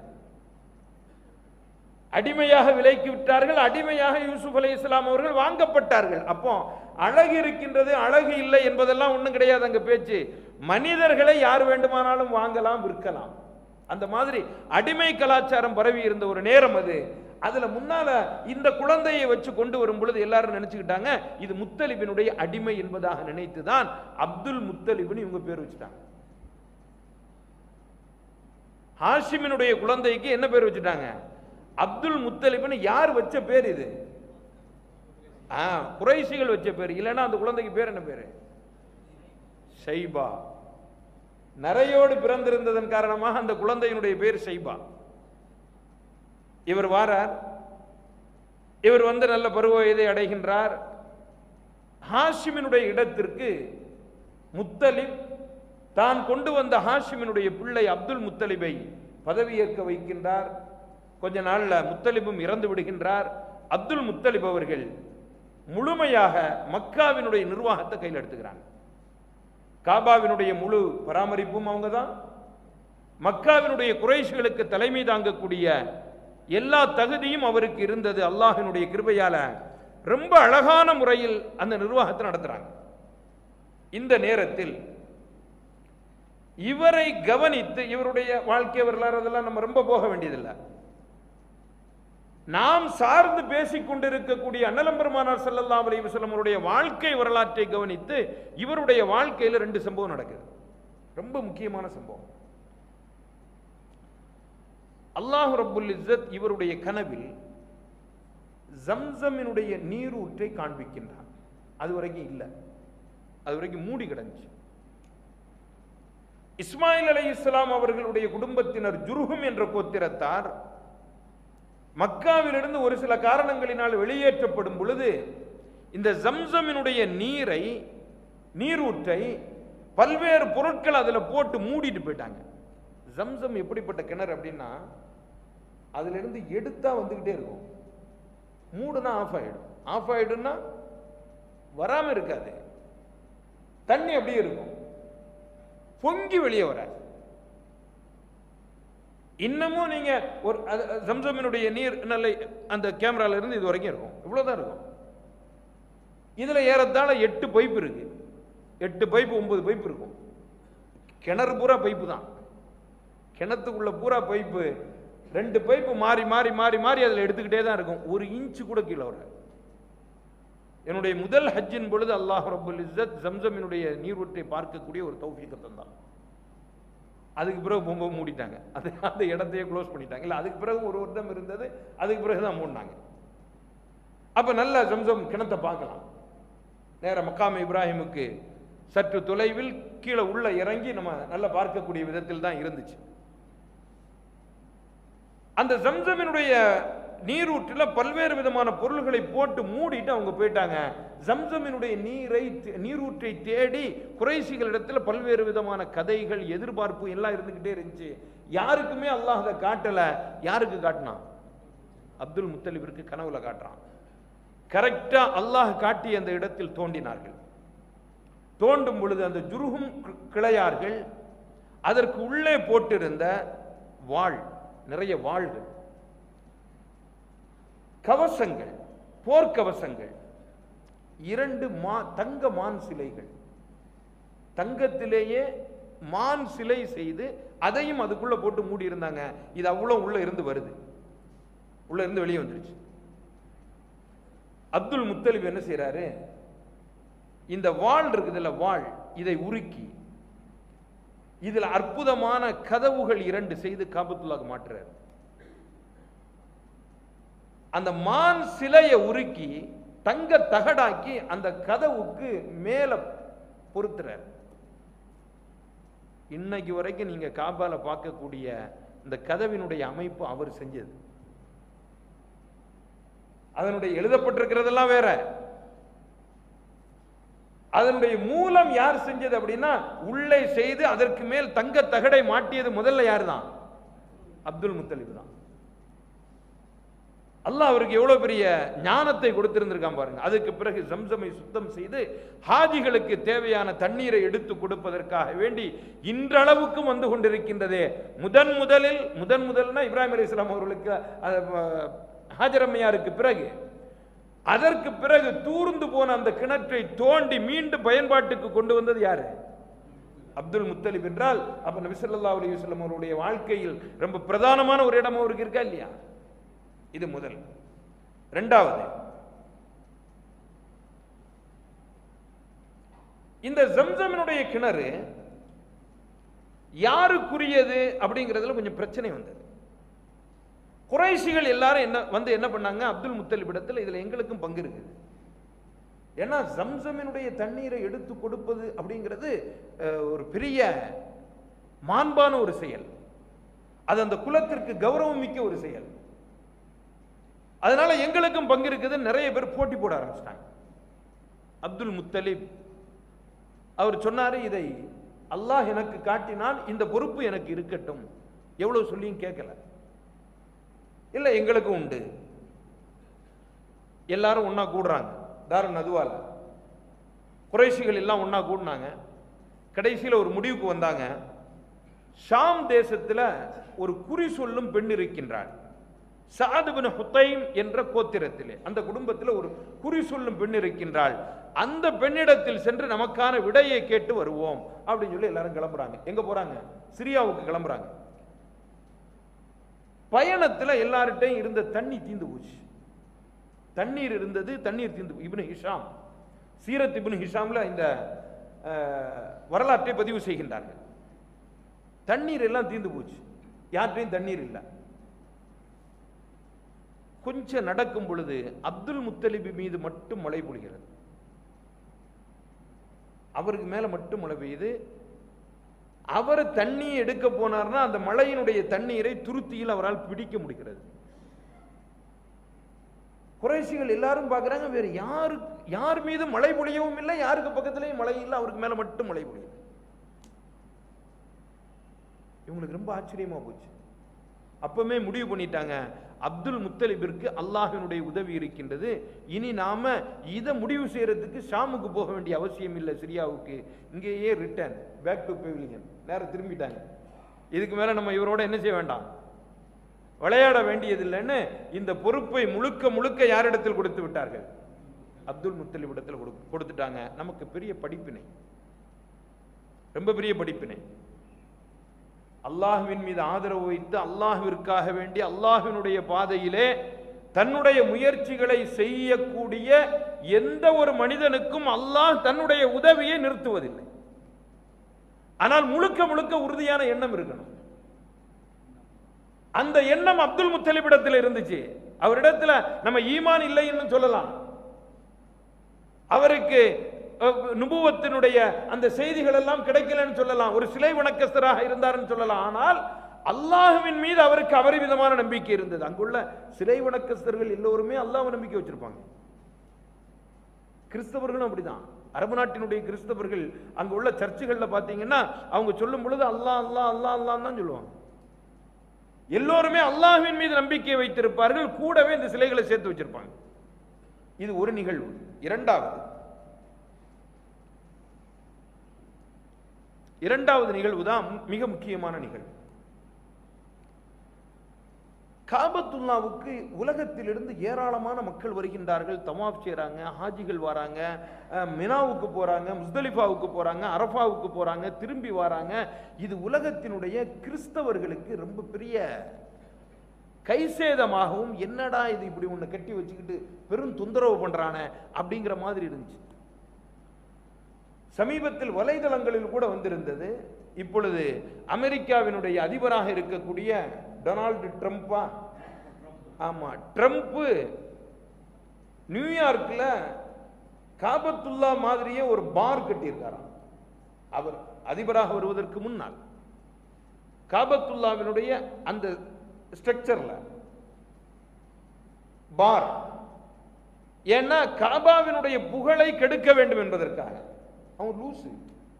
அடிமையாக விலைக்கு விட்டார்கள் அடிமையாக யூசுப் அலை இஸ்லாம் அவர்கள் வாங்கப்பட்டார்கள் அப்போ அழகு இருக்கின்றது அழகு இல்லை என்பதெல்லாம் ஒண்ணும் கிடையாது அங்க பேச்சு மனிதர்களை யார் வேண்டுமானாலும் வாங்கலாம் விற்கலாம் அந்த மாதிரி அடிமை கலாச்சாரம் பரவி இருந்த ஒரு நேரம் அது அதுல முன்னால இந்த குழந்தையை வச்சு கொண்டு வரும் பொழுது எல்லாரும் நினைச்சுக்கிட்டாங்க இது முத்தலிபினுடைய அடிமை என்பதாக நினைத்துதான் அப்துல் முத்தலிப்னு இவங்க பேர் வச்சுட்டாங்க ஹாஷிமினுடைய குழந்தைக்கு என்ன பேர் வச்சுட்டாங்க அப்துல் முத்தலிப்னு யார் வச்ச பேர் இது ஆ குறைசிகள் வச்ச பேர் இல்லைன்னா அந்த குழந்தைக்கு பேர் என்ன பேரு ஷைபா நரையோடு பிறந்திருந்ததன் காரணமாக அந்த குழந்தையினுடைய பேர் ஷைபா இவர் வாரார் இவர் வந்து நல்ல பருவ வயதை அடைகின்றார் ஹாஷிமினுடைய இடத்திற்கு முத்தலிப் தான் கொண்டு வந்த ஹாஷிமினுடைய பிள்ளை அப்துல் முத்தலிபை பதவியேற்க வைக்கின்றார் கொஞ்ச நாள்ல முத்தலிபும் இறந்து விடுகின்றார் அப்துல் முத்தலிப் அவர்கள் முழுமையாக மக்காவினுடைய நிர்வாகத்தை கையில் எடுத்துக்கிறாங்க காபாவினுடைய முழு பராமரிப்பும் அவங்க தான் மக்காவினுடைய குறைஷிகளுக்கு தலைமை தாங்கக்கூடிய எல்லா தகுதியும் அவருக்கு இருந்தது அல்லாஹினுடைய கிருபையால ரொம்ப அழகான முறையில் அந்த நிர்வாகத்தை நடத்துறாங்க இந்த நேரத்தில் இவரை கவனித்து இவருடைய வாழ்க்கை வரலாறு அதெல்லாம் நம்ம ரொம்ப போக வேண்டியதில்லை நாம் சார்ந்து பேசிக் கொண்டிருக்கக்கூடிய அண்ணலம் பெருமானார் ஸல்லல்லாஹு அலைஹி வஸல்லம் அவருடைய வாழ்க்கை வரலாற்றை கவனித்து இவருடைய வாழ்க்கையில ரெண்டு சம்பவம் நடக்குது ரொம்ப முக்கியமான சம்பவம் அல்லாஹ் ரப்புல் இஸ்ஸத் இவருடைய கனவில் ஜம்சமினுடைய நீரூற்றை காண்பிக்கின்றான் அது வரைக்கும் இல்லை அது வரைக்கும் மூடி கிடந்துச்சு இஸ்மாயில் அலை இஸ்லாம் அவர்களுடைய குடும்பத்தினர் ஜுருகும் என்ற கோத்திரத்தார் மக்காவிலிருந்து ஒரு சில காரணங்களினால் வெளியேற்றப்படும் பொழுது இந்த ஜம்சமினுடைய நீரை நீரூற்றை பல்வேறு பொருட்கள் அதுல போட்டு மூடிட்டு போயிட்டாங்க ஜம்சம் எப்படிப்பட்ட கிணறு அப்படின்னா அதுல இருந்து எடுத்தா வந்துகிட்டே இருக்கும் மூடுனா ஆஃப் ஆயிடும் ஆஃப் ஆயிடும்னா வராம இருக்காது தண்ணி அப்படியே இருக்கும் பொங்கி வெளியே வராது இன்னமும் நீங்க ஒரு அது- அது ஜம்சமினுடைய நீர் நல்ல அந்த கேமரால இருந்து இது வரைக்கும் இருக்கும் இவ்வளவுதான் இருக்கும் இதுல ஏறத்தாழ எட்டு பைப் இருக்கு எட்டு பைப் ஒன்பது பைப் இருக்கும் கிணறு பூரா பைப்பு தான் கிணத்துக்குள்ள பூரா பைப்பு ரெண்டு பைப்பு மாறி மாறி மாறி மாறி அதில் எடுத்துக்கிட்டே தான் இருக்கும் ஒரு இன்ச்சு கூட கீழே வர என்னுடைய முதல் ஹஜ்ஜின் பொழுது அல்லாஹ் ரபுல் இஸ்ஸத் ஜம்சமினுடைய நீரூற்றை பார்க்கக்கூடிய ஒரு தௌஃபீக்கை தந்தான் அதுக்கு பிறகு ரொம்ப மூடிட்டாங்க அது அந்த இடத்தையே க்ளோஸ் பண்ணிட்டாங்க இல்லை அதுக்கு பிறகு ஒரு வருடம் இருந்தது அதுக்கு பிறகு தான் மூடினாங்க அப்ப நல்ல ஜம்சம் கிணத்தை பார்க்கலாம் நேர மக்காம் இப்ராஹிமுக்கு சற்று தொலைவில் கீழே உள்ள இறங்கி நம்ம நல்லா பார்க்கக்கூடிய விதத்தில் தான் இருந்துச்சு அந்த ஜம்சமினுடைய நீரூற்றில் பல்வேறு விதமான பொருள்களை போட்டு மூடிட்டு அவங்க போயிட்டாங்க ஜம்சமினுடைய நீரை நீரூற்றை தேடி குறைசிகளிடத்தில் பல்வேறு விதமான கதைகள் எதிர்பார்ப்பு எல்லாம் இருந்துகிட்டே இருந்துச்சு யாருக்குமே அல்லாஹ் அதை காட்டல யாருக்கு காட்டினான் அப்துல் முத்தலிபிற்கு கனவுல காட்டுறான் கரெக்டா அல்லாஹ் காட்டி அந்த இடத்தில் தோண்டினார்கள் தோண்டும் பொழுது அந்த ஜுருகும் கி- கிளையார்கள் அதற்கு உள்ளே போட்டிருந்த வாள் நிறைய வாள்கள் கவசங்கள் போர்க்கவசங்கள் இரண்டு மா தங்க மான் சிலைகள் தங்கத்திலேயே மான் சிலை செய்து அதையும் அதுக்குள்ள போட்டு மூடி இருந்தாங்க இது அவ்வளவு உள்ள இருந்து வருது உள்ள இருந்து வெளியே வந்துருச்சு அப்துல் முத்தலிப் என்ன செய்றாரு இந்த வாள் இருக்குதுல்ல வாள் இதை உருக்கி இதுல அற்புதமான கதவுகள் இரண்டு செய்து காபத்துல்லாக்கு மாற்றுறாரு அந்த மான் சிலையை உருக்கி தங்க தகடாக்கி அந்த கதவுக்கு மேல பொருத்துறாரு இன்னைக்கு வரைக்கும் நீங்க காபால பார்க்கக்கூடிய இந்த கதவினுடைய அமைப்பு அவர் செஞ்சது அதனுடைய எழுதப்பட்டிருக்கிறதெல்லாம் வேற அதனுடைய மூலம் யார் செஞ்சது அப்படின்னா உள்ளே செய்து அதற்கு மேல் தங்க தகடை மாட்டியது முதல்ல யார் தான் அப்துல் முத்தலிப் தான் அல்லாஹ் அவருக்கு எவ்வளவு பெரிய ஞானத்தை கொடுத்திருந்திருக்கான் பாருங்க அதுக்கு பிறகு ஜம்சமை சுத்தம் செய்து ஹாஜிகளுக்கு தேவையான தண்ணீரை எடுத்து கொடுப்பதற்காக வேண்டி இன்றளவுக்கும் வந்து கொண்டிருக்கின்றதே முதன் முதலில் முதன் முதல்னா இப்ராஹிம் அலி இஸ்லாம் அவர்களுக்கு அது, அஹ், ஹாஜரம்மையாருக்கு பிறகு அதற்கு பிறகு தூர்ந்து போன அந்த கிணற்றை தோண்டி மீண்டும் பயன்பாட்டுக்கு கொண்டு வந்தது யாரு அப்துல் முத்தலிப் என்றால் அப்ப நபி ஸல்லல்லாஹு அலைஹி வஸல்லம் அவருடைய வாழ்க்கையில் ரொம்ப பிரதானமான ஒரு இடம் அவருக்கு இருக்கா இல்லையா இது முதல் ரெண்டாவது இந்த ஜம்சமினுடைய கிணறு யாருக்குரியது அப்படிங்கிறதுல கொஞ்சம் பிரச்சனை வந்தது குறைஷிகள் எல்லாரும் என்ன வந்து என்ன பண்ணாங்க அப்துல் முத்தலிபிடத்தில் இதுல எங்களுக்கும் பங்கு இருக்குது ஏன்னா ஜம்சமினுடைய தண்ணீரை எடுத்து கொடுப்பது அப்படிங்கிறது அஹ், ஒரு பெரிய மாண்பான ஒரு செயல் அது அந்த குலத்திற்கு கௌரவம் மிக்க ஒரு செயல் அதனால எங்களுக்கும் பங்கு இருக்குது நிறைய பேர் போட்டி போட ஆரம்பிச்சிட்டாங்க அப்துல் முத்தலிப் அவர் சொன்னாரு இதை அல்லாஹ் எனக்கு காட்டினால் இந்த பொறுப்பு எனக்கு இருக்கட்டும் எவ்வளவு சொல்லியும் கேட்கல இல்ல எங்களுக்கும் உண்டு எல்லாரும் ஒண்ணா கூடுறாங்க தாரு நதுவால குறைஷிகள் எல்லாம் ஒண்ணா கூடினாங்க கடைசியில் ஒரு முடிவுக்கு வந்தாங்க ஷாம் தேசத்துல ஒரு குறி சொல்லும் பெண் இருக்கின்றாள் சாது பின் ஹுத்தைம் என்ற கோத்திரத்திலே அந்த குடும்பத்தில் ஒரு குறி சொல்லும் பெண் இருக்கின்றாள் அந்த பெண்ணிடத்தில் சென்று நமக்கான விடையை கேட்டு வருவோம் அப்படின்னு சொல்லி எல்லாரும் கிளம்புறாங்க எங்க போறாங்க சிரியாவுக்கு கிளம்புறாங்க பயணத்துல எல்லார்கிட்டையும் இருந்த தண்ணி தீந்து போச்சு தண்ணீர் இருந்தது தண்ணீர் தீந்து போ- இப்னு ஹிஷாம் சீரத் இப்னு ஹிஷாம்ல இந்த அஹ், வரலாற்றை பதிவு செய்கின்றார்கள் தண்ணீர் எல்லாம் தீந்து போச்சு யார்கிட்டையும் தண்ணீர் இல்லை கொஞ்சம் நடக்கும் பொழுது அப்துல் முத்தலிபி மீது மட்டும் மழை பொழிகிறது அவருக்கு மேல மட்டும் மழை பெய்யுது அவர் தண்ணி எடுக்க போனார்னா அந்த மழையினுடைய தண்ணீரை துருத்தியில் அவரால் பிடிக்க முடிகிறது குறைசிகள் எல்லாரும் பார்க்கறாங்க வேற யாரு யார் மீது மழை பொழியவும் இல்லை யாருக்கு பக்கத்துலயும் மழை இல்லை அவருக்கு மேல மட்டும் மழை பொழியுது இவங்களுக்கு ரொம்ப ஆச்சரியமா போச்சு அப்பமே முடிவு பண்ணிட்டாங்க அப்துல் முத்தலிபிற்கு அல்லாஹினுடைய உதவி இருக்கின்றது இனி நாம இதை முடிவு செய்யறதுக்கு ஷாமுக்கு போக வேண்டிய அவசியம் இல்லை சிரியாவுக்கு இங்கேயே ரிட்டர்ன் பேக் டு பெவிலியன் நேரம் திரும்பிட்டாங்க இதுக்கு மேல நம்ம இவரோட என்ன செய்ய வேண்டாம் விளையாட வேண்டியதில்லைன்னு இந்த பொறுப்பை முழுக்க முழுக்க யாரிடத்தில் கொடுத்து விட்டார்கள் அப்துல் முத்தலிபிடத்தில் கொடு கொடுத்துட்டாங்க நமக்கு பெரிய படிப்பினை ரொம்ப பெரிய படிப்பினை அல்லாஹ்வின் மீது ஆதரவு வைத்து அல்லாஹ்விற்காக வேண்டி அல்லாஹ்வினுடைய பாதையிலே தன்னுடைய முயற்சிகளை செய்யக்கூடிய எந்த ஒரு மனிதனுக்கும் அல்லாஹ் தன்னுடைய உதவியை நிறுத்துவதில்லை ஆனால் முழுக்க முழுக்க உறுதியான எண்ணம் இருக்கணும் அந்த எண்ணம் அப்துல் முத்தலிபிடத்தில் இருந்துச்சு அவரிடத்துல நம்ம ஈமான் இல்லைன்னு சொல்லலாம் அவருக்கு அஹ், நுபுவத்தினுடைய அந்த செய்திகள் எல்லாம் கிடைக்கலன்னு சொல்லலாம் ஒரு சிலை வணக்கஸ்தராக இருந்தாருன்னு சொல்லலாம் ஆனால் அல்லாஹ்வின் மீது அவருக்கு அபரிமிதமான நம்பிக்கை இருந்தது அங்குள்ள சிலை வணக்கஸ்தர்கள் எல்லோருமே அல்லாஹ் நம்பிக்கை வச்சிருப்பாங்க கிறிஸ்தவர்களும் அப்படிதான் அரபு நாட்டினுடைய கிறிஸ்தவர்கள் அங்க உள்ள சர்ச்சுகள்ல பாத்தீங்கன்னா அவங்க சொல்லும் பொழுது அல்லாஹ் அல்லாஹ் அல்லாஹ் அல்லாஹ் தான் சொல்லுவாங்க எல்லோருமே அல்லாஹ்வின் மீது நம்பிக்கை வைத்திருப்பார்கள் கூடவே இந்த சிலைகளை சேர்த்து வச்சிருப்பாங்க இது ஒரு நிகழ்வு இரண்டாவது இரண்டாவது நிகழ்வு தான் மிக முக்கியமான நிகழ்வு காபத்துல்லாவுக்கு உலகத்திலிருந்து ஏராளமான மக்கள் வருகின்றார்கள் தவாப் செய்றாங்க ஹாஜிகள் வராங்க அஹ், மினாவுக்கு போறாங்க முஸ்தலிஃபாவுக்கு போறாங்க அரஃபாவுக்கு போறாங்க திரும்பி வராங்க இது உலகத்தினுடைய கிறிஸ்தவர்களுக்கு ரொம்ப பெரிய கைசேதமாகவும் என்னடா இது இப்படி ஒண்ணு கட்டி வச்சுக்கிட்டு பெரும் தொந்தரவு பண்றானே அப்படிங்கிற மாதிரி இருந்துச்சு சமீபத்தில் வலைதளங்களில் கூட வந்திருந்தது இப்பொழுது அமெரிக்காவினுடைய அதிபராக இருக்கக்கூடிய டொனால்டு ட்ரம்ப்பா ஆமா ட்ரம்ப் நியூயார்க்ல காபத்துல்லா மாதிரியே ஒரு பார் கட்டியிருக்காராம் அவர் அதிபராக வருவதற்கு முன்னால் காபத்துல்லாவினுடைய அந்த ஸ்ட்ரக்சர்ல பார் ஏன்னா காபாவினுடைய புகழை கெடுக்க வேண்டும் என்பதற்காக அவன் லூசு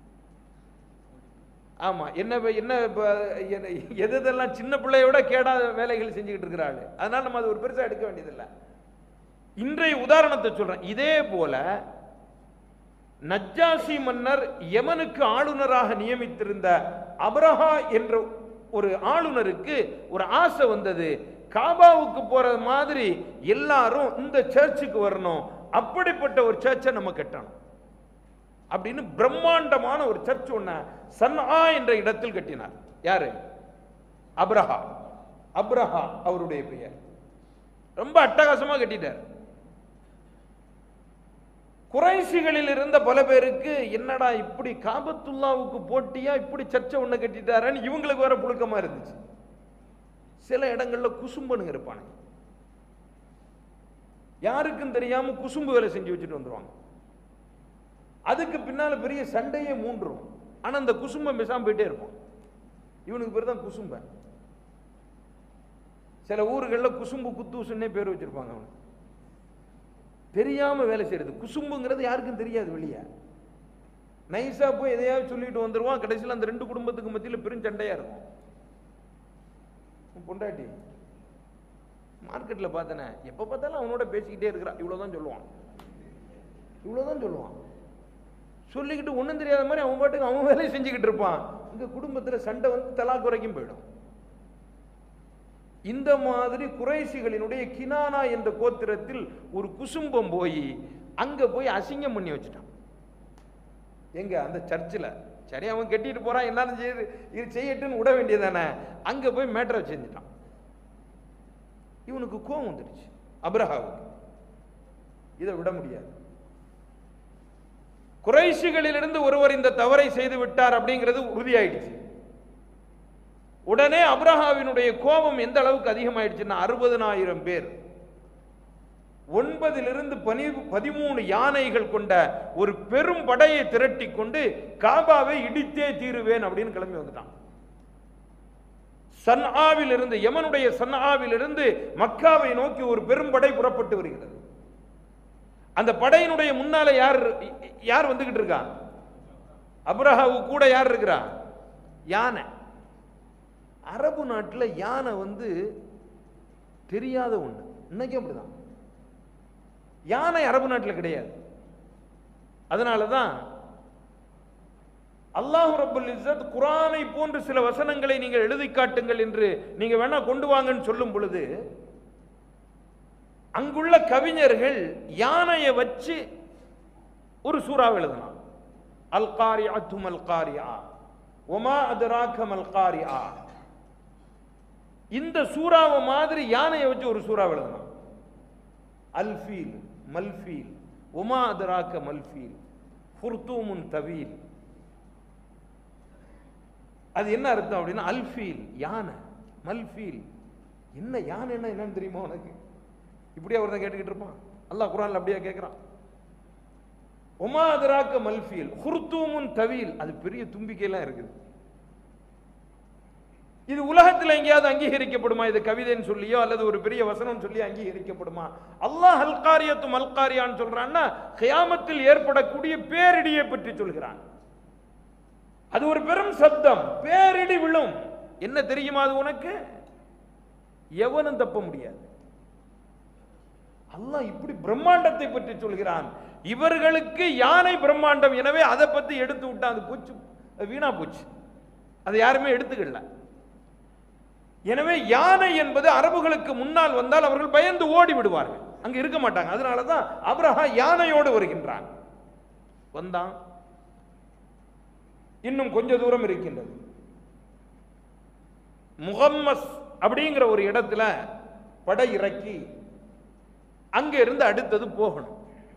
ஆமா என்ன இப்ப- என்ன இப்ப என்ன- எது எதெல்லாம் சின்ன பிள்ளையோட கேடாத வேலைகள் செஞ்சுக்கிட்டு இருக்கிறாள் அதனால நம்ம அது ஒரு பெருசா எடுக்க வேண்டியதில்லை இன்றைய உதாரணத்தை சொல்றேன் இதே போல நஜ்ஜாசி மன்னர் யமனுக்கு ஆளுநராக நியமித்திருந்த அப்ரஹா என்ற ஒரு ஆளுநருக்கு ஒரு ஆசை வந்தது காபாவுக்கு போற மாதிரி எல்லாரும் இந்த சர்ச்சுக்கு வரணும் அப்படிப்பட்ட ஒரு சர்ச்சை நம்ம கட்டணும் அப்படின்னு பிரம்மாண்டமான ஒரு சர்ச் ஒண்ண சன்ஆ என்ற இடத்தில் கட்டினார் யாரு அப்ரஹா அப்ரஹா அவருடைய பெயர் ரொம்ப அட்டகாசமா கட்டிட்டார் குறைசிகளில் இருந்த பல பேருக்கு என்னடா இப்படி காபத்துல்லாவுக்கு போட்டியா இப்படி சர்ச்சை ஒண்ணு கட்டிட்டாரன்னு இவங்களுக்கு வேற புழுக்கமா இருந்துச்சு சில இடங்கள்ல குசும்பனுங்க இருப்பானுங்க யாருக்கும் தெரியாம குசும்பு வேலை செஞ்சு வச்சுட்டு வந்துருவாங்க அதுக்கு பின்னால பெரிய சண்டையே மூன்றும் ஆனா அந்த குசும்பம் பேசாம போயிட்டே இருப்பான் இவனுக்கு பேர் தான் குசும்பன் சில ஊர்களில் குசும்பு குத்தூசுன்னே பேர் வச்சிருப்பாங்க அவனுக்கு தெரியாம வேலை செய்யறது குசும்புங்கிறது யாருக்கும் தெரியாது வெளியே நைஸா போய் எதையாவது சொல்லிட்டு வந்துருவான் கடைசியில் அந்த ரெண்டு குடும்பத்துக்கு மத்தியில் பெருஞ்சண்டையா இருக்கும் உன் பொண்டாட்டி மார்க்கெட்ல பார்த்தனே எப்ப பார்த்தாலும் அவனோட பேசிக்கிட்டே இருக்கிறான் இவ்வளவுதான் சொல்லுவான் இவ்வளவுதான் சொல்லுவான் சொல்லிக்கிட்டு ஒண்ணும் தெரியாத மாதிரி அவன் பாட்டுக்கு அவன் வேலையை செஞ்சுக்கிட்டு இருப்பான் இங்க குடும்பத்துல சண்டை வந்து தலாக் வரைக்கும் போயிடும் இந்த மாதிரி குறைசிகளினுடைய கினானா என்ற கோத்திரத்தில் ஒரு குசும்பம் போய் அங்க போய் அசிங்கம் பண்ணி வச்சுட்டான் எங்க அந்த சர்ச்சில் சரி அவன் கட்டிட்டு போறான் என்னன்னு செய்யுது இது செய்யட்டுன்னு விட வேண்டியதானே அங்க போய் மேட்டரை செஞ்சுட்டான் இவனுக்கு கோவம் வந்துடுச்சு அப்ரஹாவுக்கு இதை விட முடியாது குறைஷிகளிலிருந்து ஒருவர் இந்த தவறை செய்து விட்டார் அப்படிங்கிறது உறுதியாயிடுச்சு உடனே அப்ரஹாவினுடைய கோபம் எந்த அளவுக்கு அதிகமாயிடுச்சுன்னா அறுபதனாயிரம் பேர் ஒன்பதிலிருந்து பனி பதிமூணு யானைகள் கொண்ட ஒரு பெரும் படையை திரட்டி கொண்டு காபாவை இடித்தே தீருவேன் அப்படின்னு கிளம்பி வந்துட்டான் சன்ஆவில் இருந்து யமனுடைய சன்ஆவில் இருந்து மக்காவை நோக்கி ஒரு பெரும் படை புறப்பட்டு வருகிறது அந்த படையினுடைய முன்னால யார் யார் வந்துகிட்டு இருக்கா அப்ரஹாவு கூட யார் இருக்கிறா யானை அரபு நாட்டில் யானை வந்து தெரியாத ஒண்ணு இன்னைக்கும் அப்படிதான் யானை அரபு நாட்டில் கிடையாது அதனால தான் அல்லாஹ் ரப்பல் இஸ்ஸத் குரானை போன்று சில வசனங்களை நீங்கள் எழுதி காட்டுங்கள் என்று நீங்க வேணா கொண்டு வாங்கன்னு சொல்லும் பொழுது அங்குள்ள கவிஞர்கள் யானையை வச்சு ஒரு சூறாவை எழுதலாம் அல் காரியா தும் அல் காரியா ஒமா அதுராக்கம் அல் காரியா இந்த சூறாவை மாதிரி யானையை வச்சு ஒரு சூறாவை எழுதலாம் அல்ஃபீல் மல்ஃபீல் ஒமா அதுராக்க மல்ஃபீல் ஃபுர்தூமுன் தவீல் அது என்ன அர்த்தம் அப்படின்னா அல்ஃபீல் யானை மல்ஃபீல் என்ன யானைன்னா என்னன்னு தெரியுமா உனக்கு இப்படியா ஒருத்தன் கேட்டுக்கிட்டு இருப்பான் அல்லாஹ் குரான்ல அப்படியே கேட்கிறான் ஒமா அதராக்க மல்ஃபீல் ஹுர்தூமுன் தவீல் அது பெரிய தும்பிக்கையெல்லாம் இருக்குது இது உலகத்தில் எங்கேயாவது அங்கீகரிக்கப்படுமா இது கவிதைன்னு சொல்லியோ அல்லது ஒரு பெரிய வசனம் சொல்லி அங்கீகரிக்கப்படுமா அல்லாஹ் அல்காரியத்தும் அல்காரியான்னு சொல்றான்னா கியாமத்தில் ஏற்படக்கூடிய பேரிடியை பற்றி சொல்கிறான் அது ஒரு பெரும் சப்தம் பேரிடி விழும் என்ன தெரியுமா அது உனக்கு எவனும் தப்ப முடியாது அல்லாஹ் இப்படி பிரம்மாண்டத்தை பற்றி சொல்கிறான் இவர்களுக்கு யானை பிரம்மாண்டம் எனவே அதை பத்தி எடுத்து விட்டா அது போச்சு அது வீணா போச்சு அதை யாருமே எடுத்துக்கல எனவே யானை என்பது அரபுகளுக்கு முன்னால் வந்தால் அவர்கள் பயந்து ஓடி விடுவார்கள் அங்க இருக்க மாட்டாங்க அதனால தான் அப்ரஹா யானையோடு வருகின்றான் வந்தான் இன்னும் கொஞ்ச தூரம் இருக்கின்றது முகம்மஸ் அப்படிங்கிற ஒரு இடத்துல படை இறக்கி அங்க இருந்து அடுத்தது போகணும்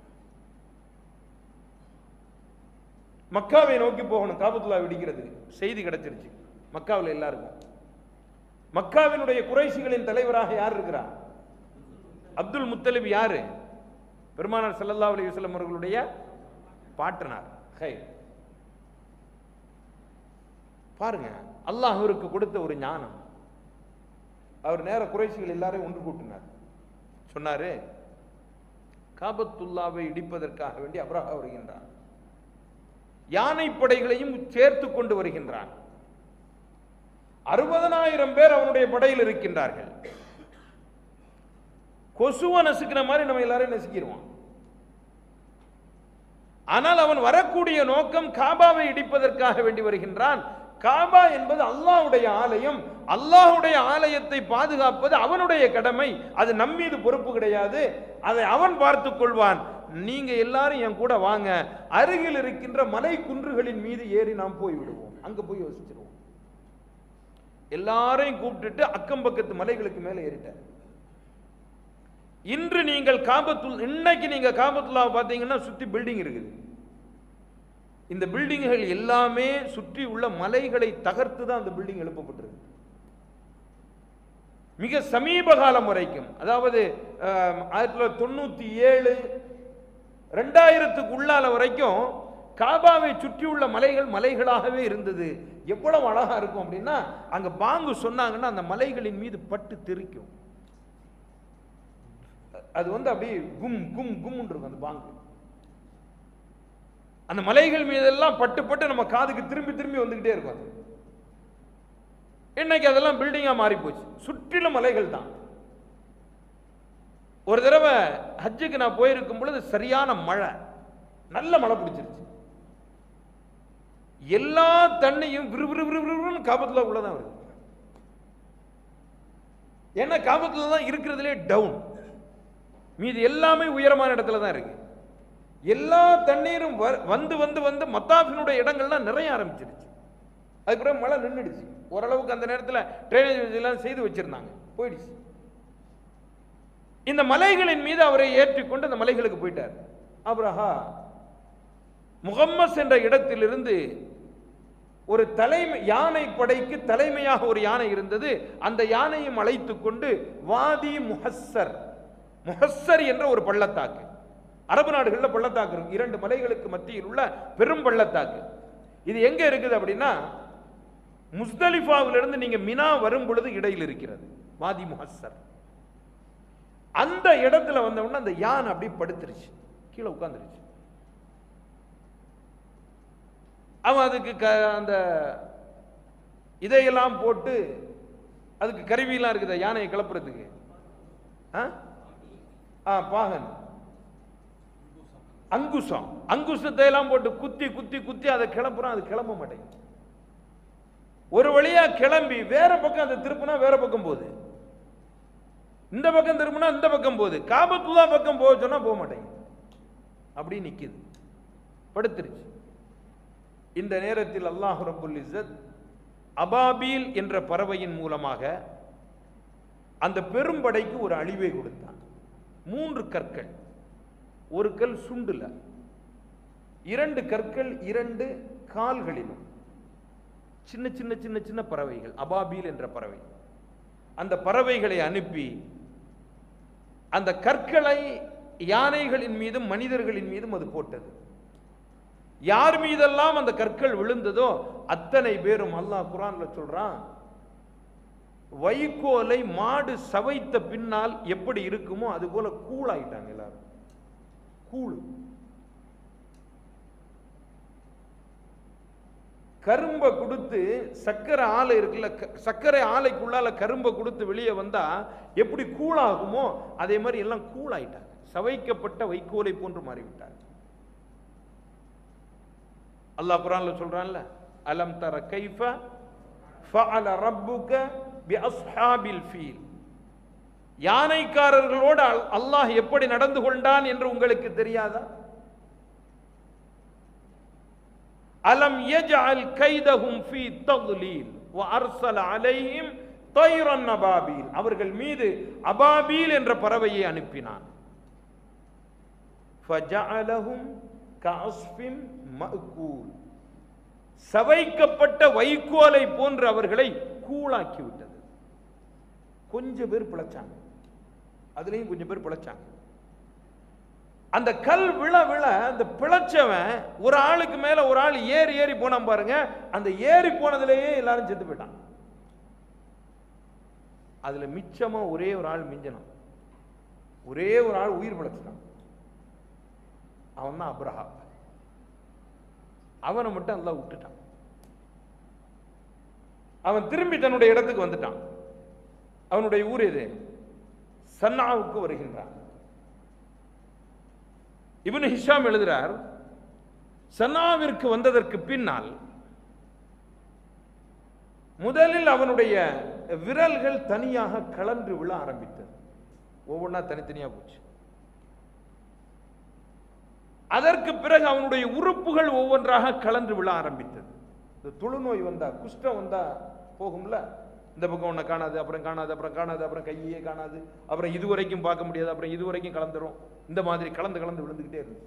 மக்காவை நோக்கி போகணும் காபத்துல்லா விடிக்கிறது செய்தி கிடைச்சிருச்சு மக்காவில் எல்லாருக்கும் மக்காவினுடைய குறைசிகளின் தலைவராக யார் இருக்கிறா அப்துல் முத்தலிப் யாரு பெருமானார் ஸல்லல்லாஹு அலைஹி வஸல்லம் அவர்களுடைய பாட்டனார் ஹை பாருங்க அல்லாஹ் அவருக்கு கொடுத்த ஒரு ஞானம் அவர் நேர குறைசிகள் எல்லாரையும் ஒன்று கூட்டினார் சொன்னாரு காபத்துல்லாவை இடிப்பதற்காக வேண்டி அப்ரஹா வருகின்றார் யானை படைகளையும் சேர்த்து கொண்டு வருகின்றான் அறுபதனாயிரம் பேர் அவனுடைய படையில் இருக்கின்றார்கள் கொசுவை நசுக்கிற மாதிரி நம்ம எல்லாரையும் நசுக்கிடுவான் ஆனால் அவன் வரக்கூடிய நோக்கம் காபாவை இடிப்பதற்காக வேண்டி வருகின்றான் காபா என்பது அல்லாஹ்வுடைய ஆலயம் அல்லாஹ்வுடைய ஆலயத்தை பாதுகாப்பது அவனுடைய கடமை அது நம் மீது பொறுப்பு கிடையாது அதை அவன் பார்த்துக் கொள்வான் நீங்க எல்லாரும் என் கூட வாங்க அருகில் இருக்கின்ற மலை குன்றுகளின் மீது ஏறி நாம் போய் விடுவோம் அங்க போய் யோசிச்சிருவோம் எல்லாரையும் கூப்பிட்டுட்டு அக்கம் பக்கத்து மலைகளுக்கு மேல ஏறிட்டார் இன்று நீங்கள் காபத்துல் இன்னைக்கு நீங்க காபத்துல்லா பார்த்தீங்கன்னா சுத்தி பில்டிங் இருக்குது இந்த பில்டிங்குகள் எல்லாமே சுற்றி உள்ள மலைகளை தகர்த்து தான் அந்த பில்டிங் எழுப்பப்பட்டிருக்கு மிக சமீப காலம் வரைக்கும் அதாவது அஹ், ஆயிரத்தி தொள்ளாயிரத்தி தொண்ணூத்தி ஏழு ரெண்டாயிரத்துக்கு உள்ளால வரைக்கும் காபாவை சுற்றியுள்ள மலைகள் மலைகளாகவே இருந்தது எவ்வளவு அழகா இருக்கும் அப்படின்னா அங்க பாங்கு சொன்னாங்கன்னா அந்த மலைகளின் மீது பட்டு தெறிக்கும் அது வந்து அப்படியே கும் கும் கும் இருக்கும் அந்த பாங்கு அந்த மலைகள் மீதெல்லாம் பட்டு பட்டு நம்ம காதுக்கு திரும்பி திரும்பி வந்துகிட்டே இருக்கும் அது இன்னைக்கு அதெல்லாம் பில்டிங்கா மாறி போச்சு சுற்றிலும் மலைகள் தான் ஒரு தடவை ஹஜ்ஜுக்கு நான் போயிருக்கும் பொழுது சரியான மழை நல்ல மழை பிடிச்சிருச்சு எல்லா தண்ணியும் விறுவிறு விறுவிறுன்னு காபத்துல உள்ளதான் வருது ஏன்னா காபத்துல தான் இருக்கிறதுலே டவுன் மீதி எல்லாமே உயரமான இடத்துல தான் இருக்கு எல்லா தண்ணீரும் வ- வந்து வந்து வந்து மத்தாஃபினுடைய இடங்கள்லாம் நிறைய ஆரம்பிச்சிருச்சு அதுக்கப்புறம் மழை நின்றுடுச்சு ஓரளவுக்கு அந்த நேரத்தில் ட்ரைனேஜ் எல்லாம் செய்து வச்சிருந்தாங்க போயிடுச்சு இந்த மலைகளின் மீது அவரை ஏற்றிக்கொண்டு அந்த மலைகளுக்கு போயிட்டார் அப்ரஹா முகம்மஸ் என்ற இடத்திலிருந்து ஒரு தலைமை யானை படைக்கு தலைமையாக ஒரு யானை இருந்தது அந்த யானையும் அழைத்து கொண்டு வாதி முஹஸ்ஸர் முஹஸ்ஸர் என்ற ஒரு பள்ளத்தாக்கு அரபு நாடுகளில் பள்ளத்தாக்கு இருக்கு இரண்டு மலைகளுக்கு மத்தியில் உள்ள பெரும் பள்ளத்தாக்கு இது எங்க இருக்குது அப்படின்னா முஸ்தலிஃபாவிலிருந்து நீங்க மினா வரும் பொழுது இடையில் இருக்கிறது வாதி முஹஸ்ஸர் அந்த இடத்துல வந்த உடனே அந்த யானை அப்படியே படுத்துருச்சு கீழே உட்கார்ந்துருச்சு அவன் அதுக்கு க அந்த இதையெல்லாம் போட்டு அதுக்கு கருவியெல்லாம் இருக்குது யானையை கிளப்புறதுக்கு ஆ? ஆ பாகன் அங்குசம் அங்குசத்தை எல்லாம் போட்டு குத்தி குத்தி குத்தி அதை கிளப்புறான் அது கிளம்ப மாட்டேங்குது ஒரு வழியா கிளம்பி வேற பக்கம் அதை திருப்பினா வேற பக்கம் போகுது இந்த பக்கம் திரும்பினா இந்த பக்கம் போகுது காபத்துல்லா பக்கம் போக சொன்னா போக மாட்டேங்குது அப்படி நிக்குது படுத்துருச்சு இந்த நேரத்தில் அல்லாஹ் ரப்புல் இஸ்ஸத் அபாபீல் என்ற பறவையின் மூலமாக அந்த பெரும்படைக்கு ஒரு அழிவை கொடுத்தான் மூன்று கற்கள் ஒரு கல் சுண்டுல இரண்டு கற்கள் இரண்டு கால்களிலும் சின்ன சின்ன சின்ன சின்ன பறவைகள் அபாபீல் என்ற பறவை அந்த பறவைகளை அனுப்பி அந்த கற்களை யானைகளின் மீதும் மனிதர்களின் மீதும் அது போட்டது யார் மீதெல்லாம் அந்த கற்கள் விழுந்ததோ அத்தனை பேரும் அல்லாஹ் குரான்ல சொல்றான் வைக்கோலை மாடு சவைத்த பின்னால் எப்படி இருக்குமோ அது போல கூழாயிட்டாங்க எல்லாரும் கூழ் கரும்பை கொடுத்து சர்க்கரை ஆலை இருக்குல்ல க- சர்க்கரை ஆலைக்குள்ளால கரும்பை கொடுத்து வெளியே வந்தா எப்படி கூழாகுமோ அதே மாதிரி எல்லாம் கூழாயிட்டாங்க சவைக்கப்பட்ட வைக்கோலை போன்று மாறிவிட்டாங்க அல்லாஹ் குரான்ல சொல்றான்ல அலம் தர கைஃப ஃபஅல ரப்புக பி அஸ்ஹாபில் ஃபீல் யானைக்காரர்களோடு அல்- அல்லாஹ் எப்படி நடந்து கொண்டான் என்று உங்களுக்கு தெரியாதா அலம் யஜ்அல் கைதஹும் ஃபீ தக்லீல் வ அர்ஸல அலைஹிம் தைரன் அபாபீல் அவர்கள் மீது அபாபீல் என்ற பறவையை அனுப்பினான் ஃபஜஅலஹும் கஅஸ்ஃபின் மஅகூல் சவைக்கப்பட்ட வைக்கோலை போன்று அவர்களை கூழாக்கி விட்டது கொஞ்சம் பேர் பிழைச்சாங்க அதுலயும் கொஞ்சம் பேர் பிழைச்சாங்க அந்த கல் விழ விழ அந்த பிழைச்சவன் ஒரு ஆளுக்கு மேல ஒரு ஆள் ஏறி ஏறி போனான் பாருங்க அந்த ஏறி போனதுலயே எல்லாரும் செத்து போயிட்டான் அதுல மிச்சமா ஒரே ஒரு ஆள் மிஞ்சனம் ஒரே ஒரு ஆள் உயிர் பிழைச்சிட்டான் அவன் தான் அப்ரஹா அவனை மட்டும் அல்லாஹ் விட்டுட்டான் அவன் திரும்பி தன்னுடைய இடத்துக்கு வந்துட்டான் அவனுடைய ஊர் எது சன்னாவுக்கு வருகின்றான் இப்னு ஹிஷாம் எழுதுறார் சன்னாவிற்கு வந்ததற்கு பின்னால் முதலில் அவனுடைய விரல்கள் தனியாக கலன்று விழ ஆரம்பித்தது ஒவ்வொன்றா தனித்தனியா போச்சு அதற்கு பிறகு அவனுடைய உறுப்புகள் ஒவ்வொன்றாக கலந்து விழ ஆரம்பித்தது இந்த தொழுநோய் வந்தா குஷ்டம் வந்தா போகும்ல இந்த பக்கம் ஒன்று காணாது அப்புறம் காணாது அப்புறம் காணாது அப்புறம் கையே காணாது அப்புறம் இது வரைக்கும் பார்க்க முடியாது அப்புறம் இது வரைக்கும் கலந்துரும் இந்த மாதிரி கலந்து கலந்து விழுந்துக்கிட்டே இருந்துச்சு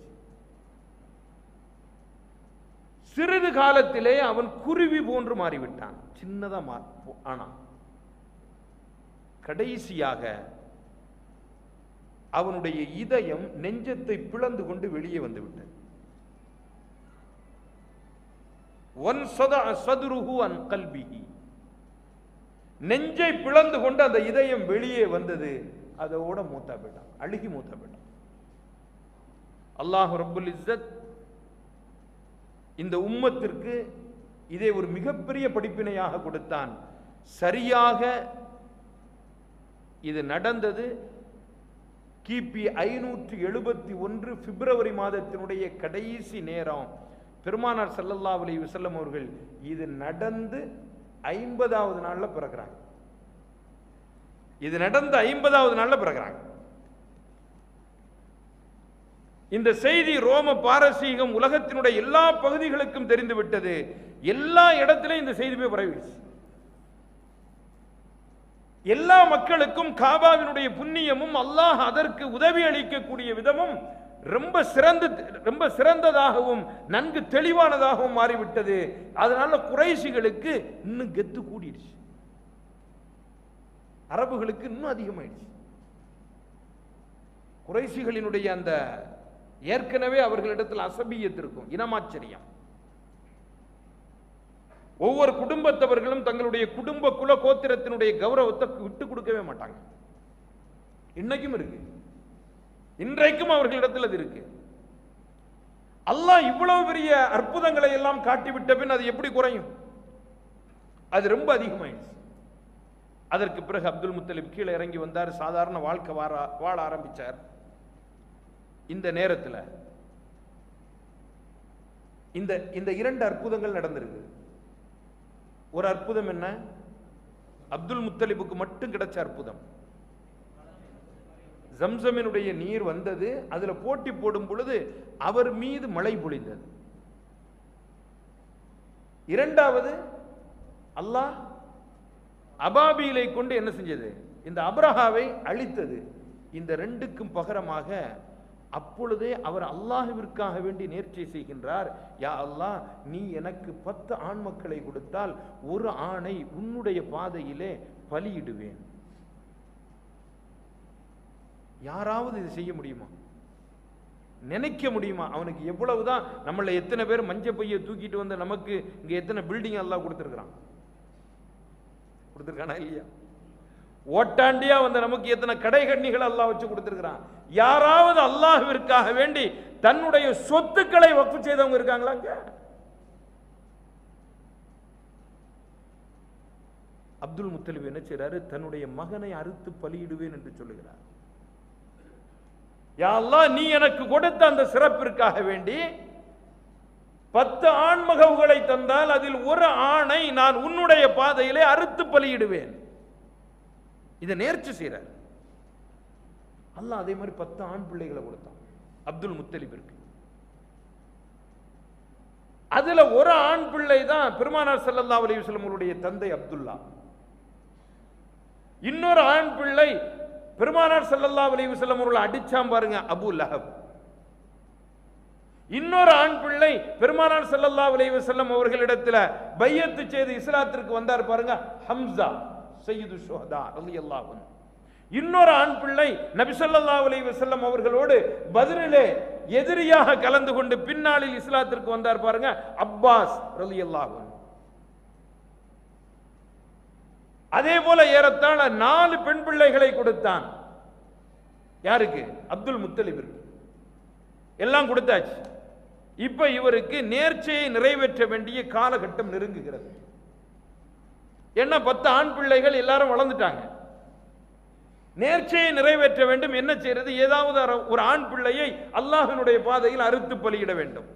சிறிது காலத்திலே அவன் குருவி போன்று மாறிவிட்டான் சின்னதா மா ஆனா கடைசியாக அவனுடைய இதயம் நெஞ்சத்தை பிளந்து கொண்டு வெளியே வந்து விட்டது ஒன் சதா சதுருஹு அன் கல்பிஹி நெஞ்சை பிளந்து கொண்டு அந்த இதயம் வெளியே வந்தது அதோட மூத்தா போயிட்டான் அழுகி மூத்தா போயிட்டான் அல்லாஹ் ரப்புல் இஸ்ஸத் இந்த உம்மத்திற்கு இதை ஒரு மிகப்பெரிய படிப்பினையாக கொடுத்தான் சரியாக இது நடந்தது கிபி ஐநூற்றி எழுபத்தி ஒன்று பிப்ரவரி மாதத்தினுடைய கடைசி நேரம் பெருமானார் ஸல்லல்லாஹு அலைஹி வஸல்லம் அவர்கள் இது நடந்து ஐம்பதாவது நாள்ல பிறக்கிறாங்க இது நடந்த ஐம்பதாவது நாள்ல பிறக்கிறாங்க இந்த செய்தி ரோம பாரசீகம் உலகத்தினுடைய எல்லா பகுதிகளுக்கும் தெரிந்து விட்டது எல்லா இடத்திலும் இந்த செய்தி போய் பரவிடுச்சு எல்லா மக்களுக்கும் காபாவினுடைய புண்ணியமும் அல்லாஹ் அதற்கு உதவி அளிக்கக்கூடிய விதமும் ரொம்ப சிறந்த ரொம்ப சிறந்ததாகவும் நன்கு தெளிவானதாகவும் மாறிவிட்டது அதனால குறைசிகளுக்கு இன்னும் கெத்து கூடிடுச்சு அரபுகளுக்கு இன்னும் அதிகமாயிடுச்சு குறைசிகளினுடைய அந்த ஏற்கனவே அவர்களிடத்தில் அசபியத் இருக்கும் இனமாச்சரியம் ஒவ்வொரு குடும்பத்தவர்களும் தங்களுடைய குடும்ப குல கோத்திரத்தினுடைய கௌரவத்தை விட்டு கொடுக்கவே மாட்டாங்க இன்னைக்கும் இருக்கு இன்றைக்கும் அவர்களிடத்தில் அது இருக்கு அல்லாஹ் இவ்வளவு பெரிய அற்புதங்களை எல்லாம் காட்டிவிட்ட பின் அது எப்படி குறையும் அது ரொம்ப அதிகமாயிடுச்சு அதற்கு பிறகு அப்துல் முத்தலிப் கீழே இறங்கி வந்தார் சாதாரண வாழ்க்கை வார வாழ ஆரம்பிச்சார் இந்த நேரத்தில் இந்த இந்த இரண்டு அற்புதங்கள் நடந்திருக்கு ஒரு அற்புதம் என்ன அப்துல் முத்தலிபுக்கு மட்டும் கிடைச்ச அற்புதம் ஜம்சமினுடைய நீர் வந்தது அதுல போட்டி போடும் பொழுது அவர் மீது மழை பொழிந்தது இரண்டாவது அல்லாஹ் அபாபீலை கொண்டு என்ன செஞ்சது இந்த அப்ரஹாவை அழித்தது இந்த ரெண்டுக்கும் பகரமாக அப்பொழுதே அவர் அல்லாஹுவிற்காக வேண்டி நேர்ச்சை செய்கின்றார் யா அல்லாஹ் நீ எனக்கு பத்து ஆண் மக்களை கொடுத்தால் ஒரு ஆணை உன்னுடைய பாதையிலே பலியிடுவேன் யாராவது இது செய்ய முடியுமா நினைக்க முடியுமா அவனுக்கு எவ்வளவுதான் நம்மள எத்தனை பேர் மஞ்ச பைய தூக்கிட்டு வந்து நமக்கு இங்க எத்தனை பில்டிங் எல்லாம் கொடுத்துருக்கான் கொடுத்துருக்கானா இல்லையா ஓட்டாண்டியா வந்த நமக்கு எத்தனை கடைகண்ணிகள் அல்லாஹ் வச்சு கொடுத்துருக்கிறான் யாராவது அல்லாஹ்விற்காக வேண்டி தன்னுடைய சொத்துக்களை வக்கு செய்தவங்க இருக்காங்களாங்க அப்துல் முத்தலிப் என்ன செய்றாரு தன்னுடைய மகனை அறுத்து பலியிடுவேன் என்று சொல்லுகிறார் யா அல்லாஹ் நீ எனக்கு கொடுத்த அந்த சிறப்பிற்காக வேண்டி பத்து ஆண்மகவுகளை தந்தால் அதில் ஒரு ஆணை நான் உன்னுடைய பாதையிலே அறுத்து பலியிடுவேன் இதை நேர்ச்சி செய்கிறார் அல்லாஹ் அதே மாதிரி பத்து ஆண் பிள்ளைகளை கொடுத்தான் அப்துல் முத்தலிபிற்கு அதுல ஒரு ஆண் பிள்ளை தான் பெருமானார் ஸல்லல்லாஹு அலைஹி வஸல்லம் அவருடைய தந்தை அப்துல்லா இன்னொரு ஆண் பிள்ளை பெருமானார் ஸல்லல்லாஹு அலைஹி வஸல்லம் அவர்களை அடிச்சாம் பாருங்க அபு லஹப் இன்னொரு ஆண் பிள்ளை பெருமானார் ஸல்லல்லாஹு அலைஹி வஸல்லம் அவர்களிடத்துல பையத்து செய்து இஸ்லாத்திற்கு வந்தார் பாருங்க ஹம்சா சையீது ஷுஹதா ரலியல்லாஹு அன்ஹு இன்னொரு ஆண் பிள்ளை நபி ஸல்லல்லாஹு அலைஹி வஸல்லம் அவர்களோடு பதிலிலே எதிரியாக கலந்து கொண்டு பின்னாளில் இஸ்லாத்திற்கு வந்தார் பாருங்க அப்பாஸ் ரலியல்லாஹு அன்ஹு அதே போல ஏறத்தாழ நாலு பெண் பிள்ளைகளை கொடுத்தான் யாருக்கு அப்துல் முத்தலிபிற்கு எல்லாம் கொடுத்தாச்சு இப்ப இவருக்கு நேர்ச்சையை நிறைவேற்ற வேண்டிய காலகட்டம் நெருங்குகிறது என்ன பத்து ஆண் பிள்ளைகள் எல்லாரும் வளர்ந்துட்டாங்க நேர்ச்சையை நிறைவேற்ற வேண்டும் என்ன செய்யறது ஏதாவது அற- ஒரு ஆண் பிள்ளையை அல்லாஹ்வினுடைய பாதையில் அறுத்து பலியிட வேண்டும்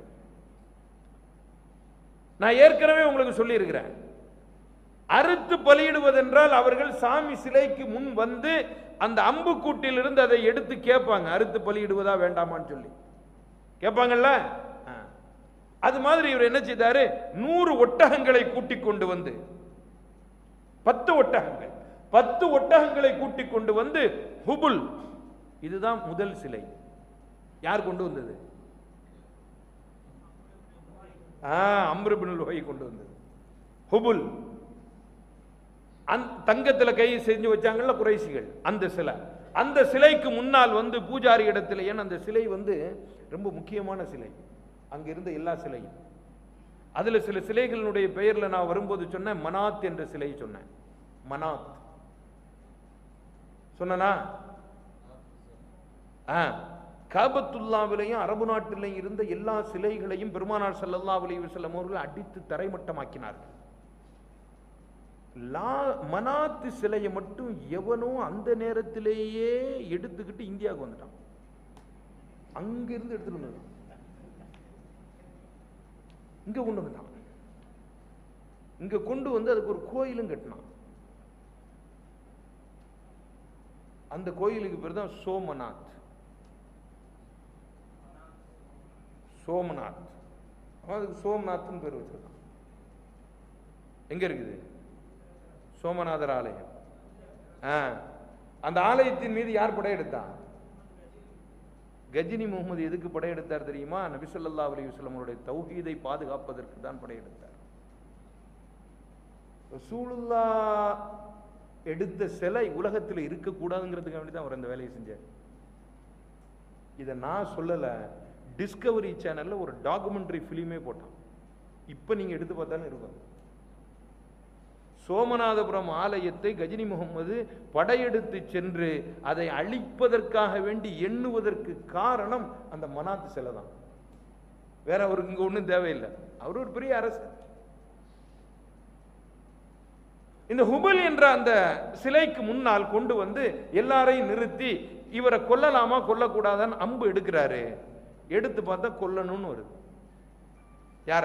நான் ஏற்கனவே உங்களுக்கு சொல்லி இருக்கிறேன் அறுத்து பலியிடுவதென்றால் அவர்கள் சாமி சிலைக்கு முன் வந்து அந்த அம்புக்கூட்டிலிருந்து அதை எடுத்து கேட்பாங்க அறுத்து பலியிடுவதா வேண்டாமான்னு சொல்லி கேட்பாங்கல்ல ஆ. அது மாதிரி இவர் என்ன செய்தாரு நூறு ஒட்டகங்களை கூட்டிக் கொண்டு வந்து பத்து ஒட்டகங்கள் பத்து ஒட்டகங்களை கூட்டிக் கொண்டு வந்து ஹுபுல் இதுதான் முதல் சிலை யார் கொண்டு வந்தது அம்ருபின் லோகை கொண்டு வந்தது ஹுபுல் அந்த தங்கத்துல கை செஞ்சு வச்சாங்கல்ல குறைசிகள் அந்த சிலை அந்த சிலைக்கு முன்னால் வந்து பூஜாரி இடத்துல ஏன்னா அந்த சிலை வந்து ரொம்ப முக்கியமான சிலை அங்க இருந்த எல்லா சிலையும் அதுல சில சிலைகளுடைய பெயர்ல நான் வரும்போது சொன்னேன் மனாத் என்ற சிலை சொன்னேன் மனாத் சொன்னனா ஆ காபத்துல்லாவிலையும் அரபு நாட்டிலையும் இருந்த எல்லா சிலைகளையும் பெருமானார் ஸல்லல்லாஹு அலைஹி வஸல்லம் அவர்கள் அடித்து தரைமட்டமாக்கினார்கள் லா மனாத்து சிலையை மட்டும் எவனோ அந்த நேரத்திலேயே எடுத்துக்கிட்டு இந்தியாவுக்கு வந்துட்டான் அங்கிருந்து எடுத்துட்டு வந்தான் இங்க கொண்டு வந்துட்டான் இங்க கொண்டு வந்து அதுக்கு ஒரு கோயிலும் கட்டினான் அந்த கோயிலுக்கு பேர் தான் சோமநாத் சோமநாத் அவன் அதுக்கு சோமநாத்னு பேர் வச்சிருக்கான் எங்க இருக்குது சோமநாதர் ஆலயம் ஆ அந்த ஆலயத்தின் மீது யார் படையெடுத்தா கஜினி முகமது எதுக்கு படையெடுத்தார் தெரியுமா நபி ஸல்லல்லாஹு அலைஹி வஸல்லம் அவருடைய தௌஹீதை பாதுகாப்பதற்கு தான் படையெடுத்தார் ரசூலுல்லா எடுத்த சிலை உலகத்தில் இருக்கக்கூடாதுங்கிறதுக்காக வேண்டி தான் அவர் அந்த வேலையை செஞ்சார் இதை நான் சொல்லல டிஸ்கவரி சேனல்ல ஒரு டாக்குமெண்ட்ரி ஃபிலிமே போட்டான் இப்போ நீங்க எடுத்து பார்த்தாலும் இருக்கும் சோமநாதபுரம் ஆலயத்தை கஜினி முகமது படையெடுத்து சென்று அதை அழிப்பதற்காக வேண்டி எண்ணுவதற்கு காரணம் அந்த மனாத்து சிலை தான் வேற அவருக்கு இங்க ஒண்ணும் தேவையில்லை அவர் ஒரு பெரிய அரசர் இந்த ஹுபல் என்ற அந்த சிலைக்கு முன்னால் கொண்டு வந்து எல்லாரையும் நிறுத்தி இவரை கொல்லலாமா கொல்லக்கூடாதான்னு அம்பு எடுக்கிறாரு எடுத்து பார்த்தா கொல்லணும்னு வருது யார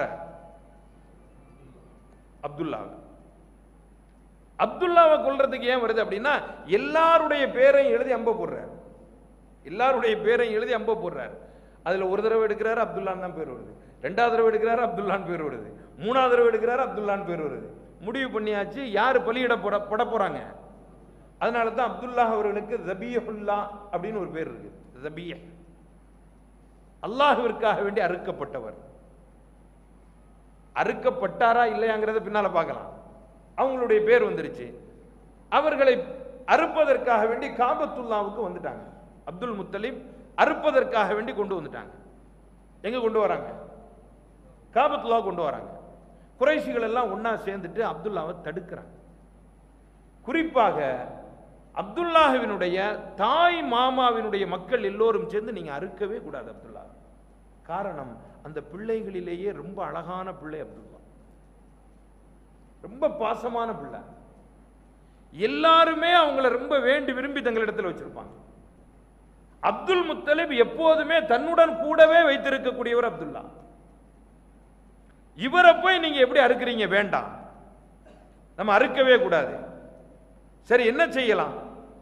அப்துல்லாவை அப்துல்லாவை கொல்றதுக்கு ஏன் வருது அப்படின்னா எல்லாருடைய பேரையும் எழுதி அம்ப போடுறார் எல்லாருடைய பேரையும் எழுதி அம்ப போடுறார் அதுல ஒரு தடவை எடுக்கிறாரு அப்துல்லான் தான் பேர் வருது ரெண்டாவது தடவை எடுக்கிறாரு அப்துல்லான் பேர் வருது மூணாவது தடவை எடுக்கிறாரு அப்துல்லான் பேர் வருது முடிவு பண்ணியாச்சு யார் பலியிட போட போட போறாங்க அதனால தான் அப்துல்லா அவர்களுக்கு ஜபியஹுல்லா அப்படின்னு ஒரு பேர் இருக்கு ஜபிய அல்லாஹ்விற்காக வேண்டி அறுக்கப்பட்டவர் அறுக்கப்பட்டாரா இல்லையாங்கிறத பின்னால பார்க்கலாம் அவங்களுடைய பேர் வந்துருச்சு அவர்களை அறுப்பதற்காக வேண்டி காபத்துல்லாவுக்கு வந்துட்டாங்க அப்துல் முத்தலிப் அறுப்பதற்காக வேண்டி கொண்டு வந்துட்டாங்க எங்க கொண்டு வராங்க காபத்துல்லா கொண்டு வராங்க குறைசிகள் எல்லாம் ஒண்ணா சேர்ந்துட்டு அப்துல்லாவை தடுக்கிறாங்க குறிப்பாக அப்துல்லாஹினுடைய தாய் மாமாவினுடைய மக்கள் எல்லோரும் சேர்ந்து நீங்க அறுக்கவே கூடாது அப்துல்லா காரணம் அந்த பிள்ளைகளிலேயே ரொம்ப அழகான பிள்ளை அப்துல்லா ரொம்ப பாசமான பிள்ளை எல்லாருமே அவங்கள ரொம்ப வேண்டி விரும்பி தங்களிடத்தில் வச்சிருப்பாங்க அப்துல் முத்தலிப் எப்போதுமே தன்னுடன் கூடவே வைத்திருக்கக்கூடியவர் அப்துல்லா இவரை போய் நீங்க எப்படி அறுக்கிறீங்க வேண்டாம் நம்ம அறுக்கவே கூடாது சரி என்ன செய்யலாம்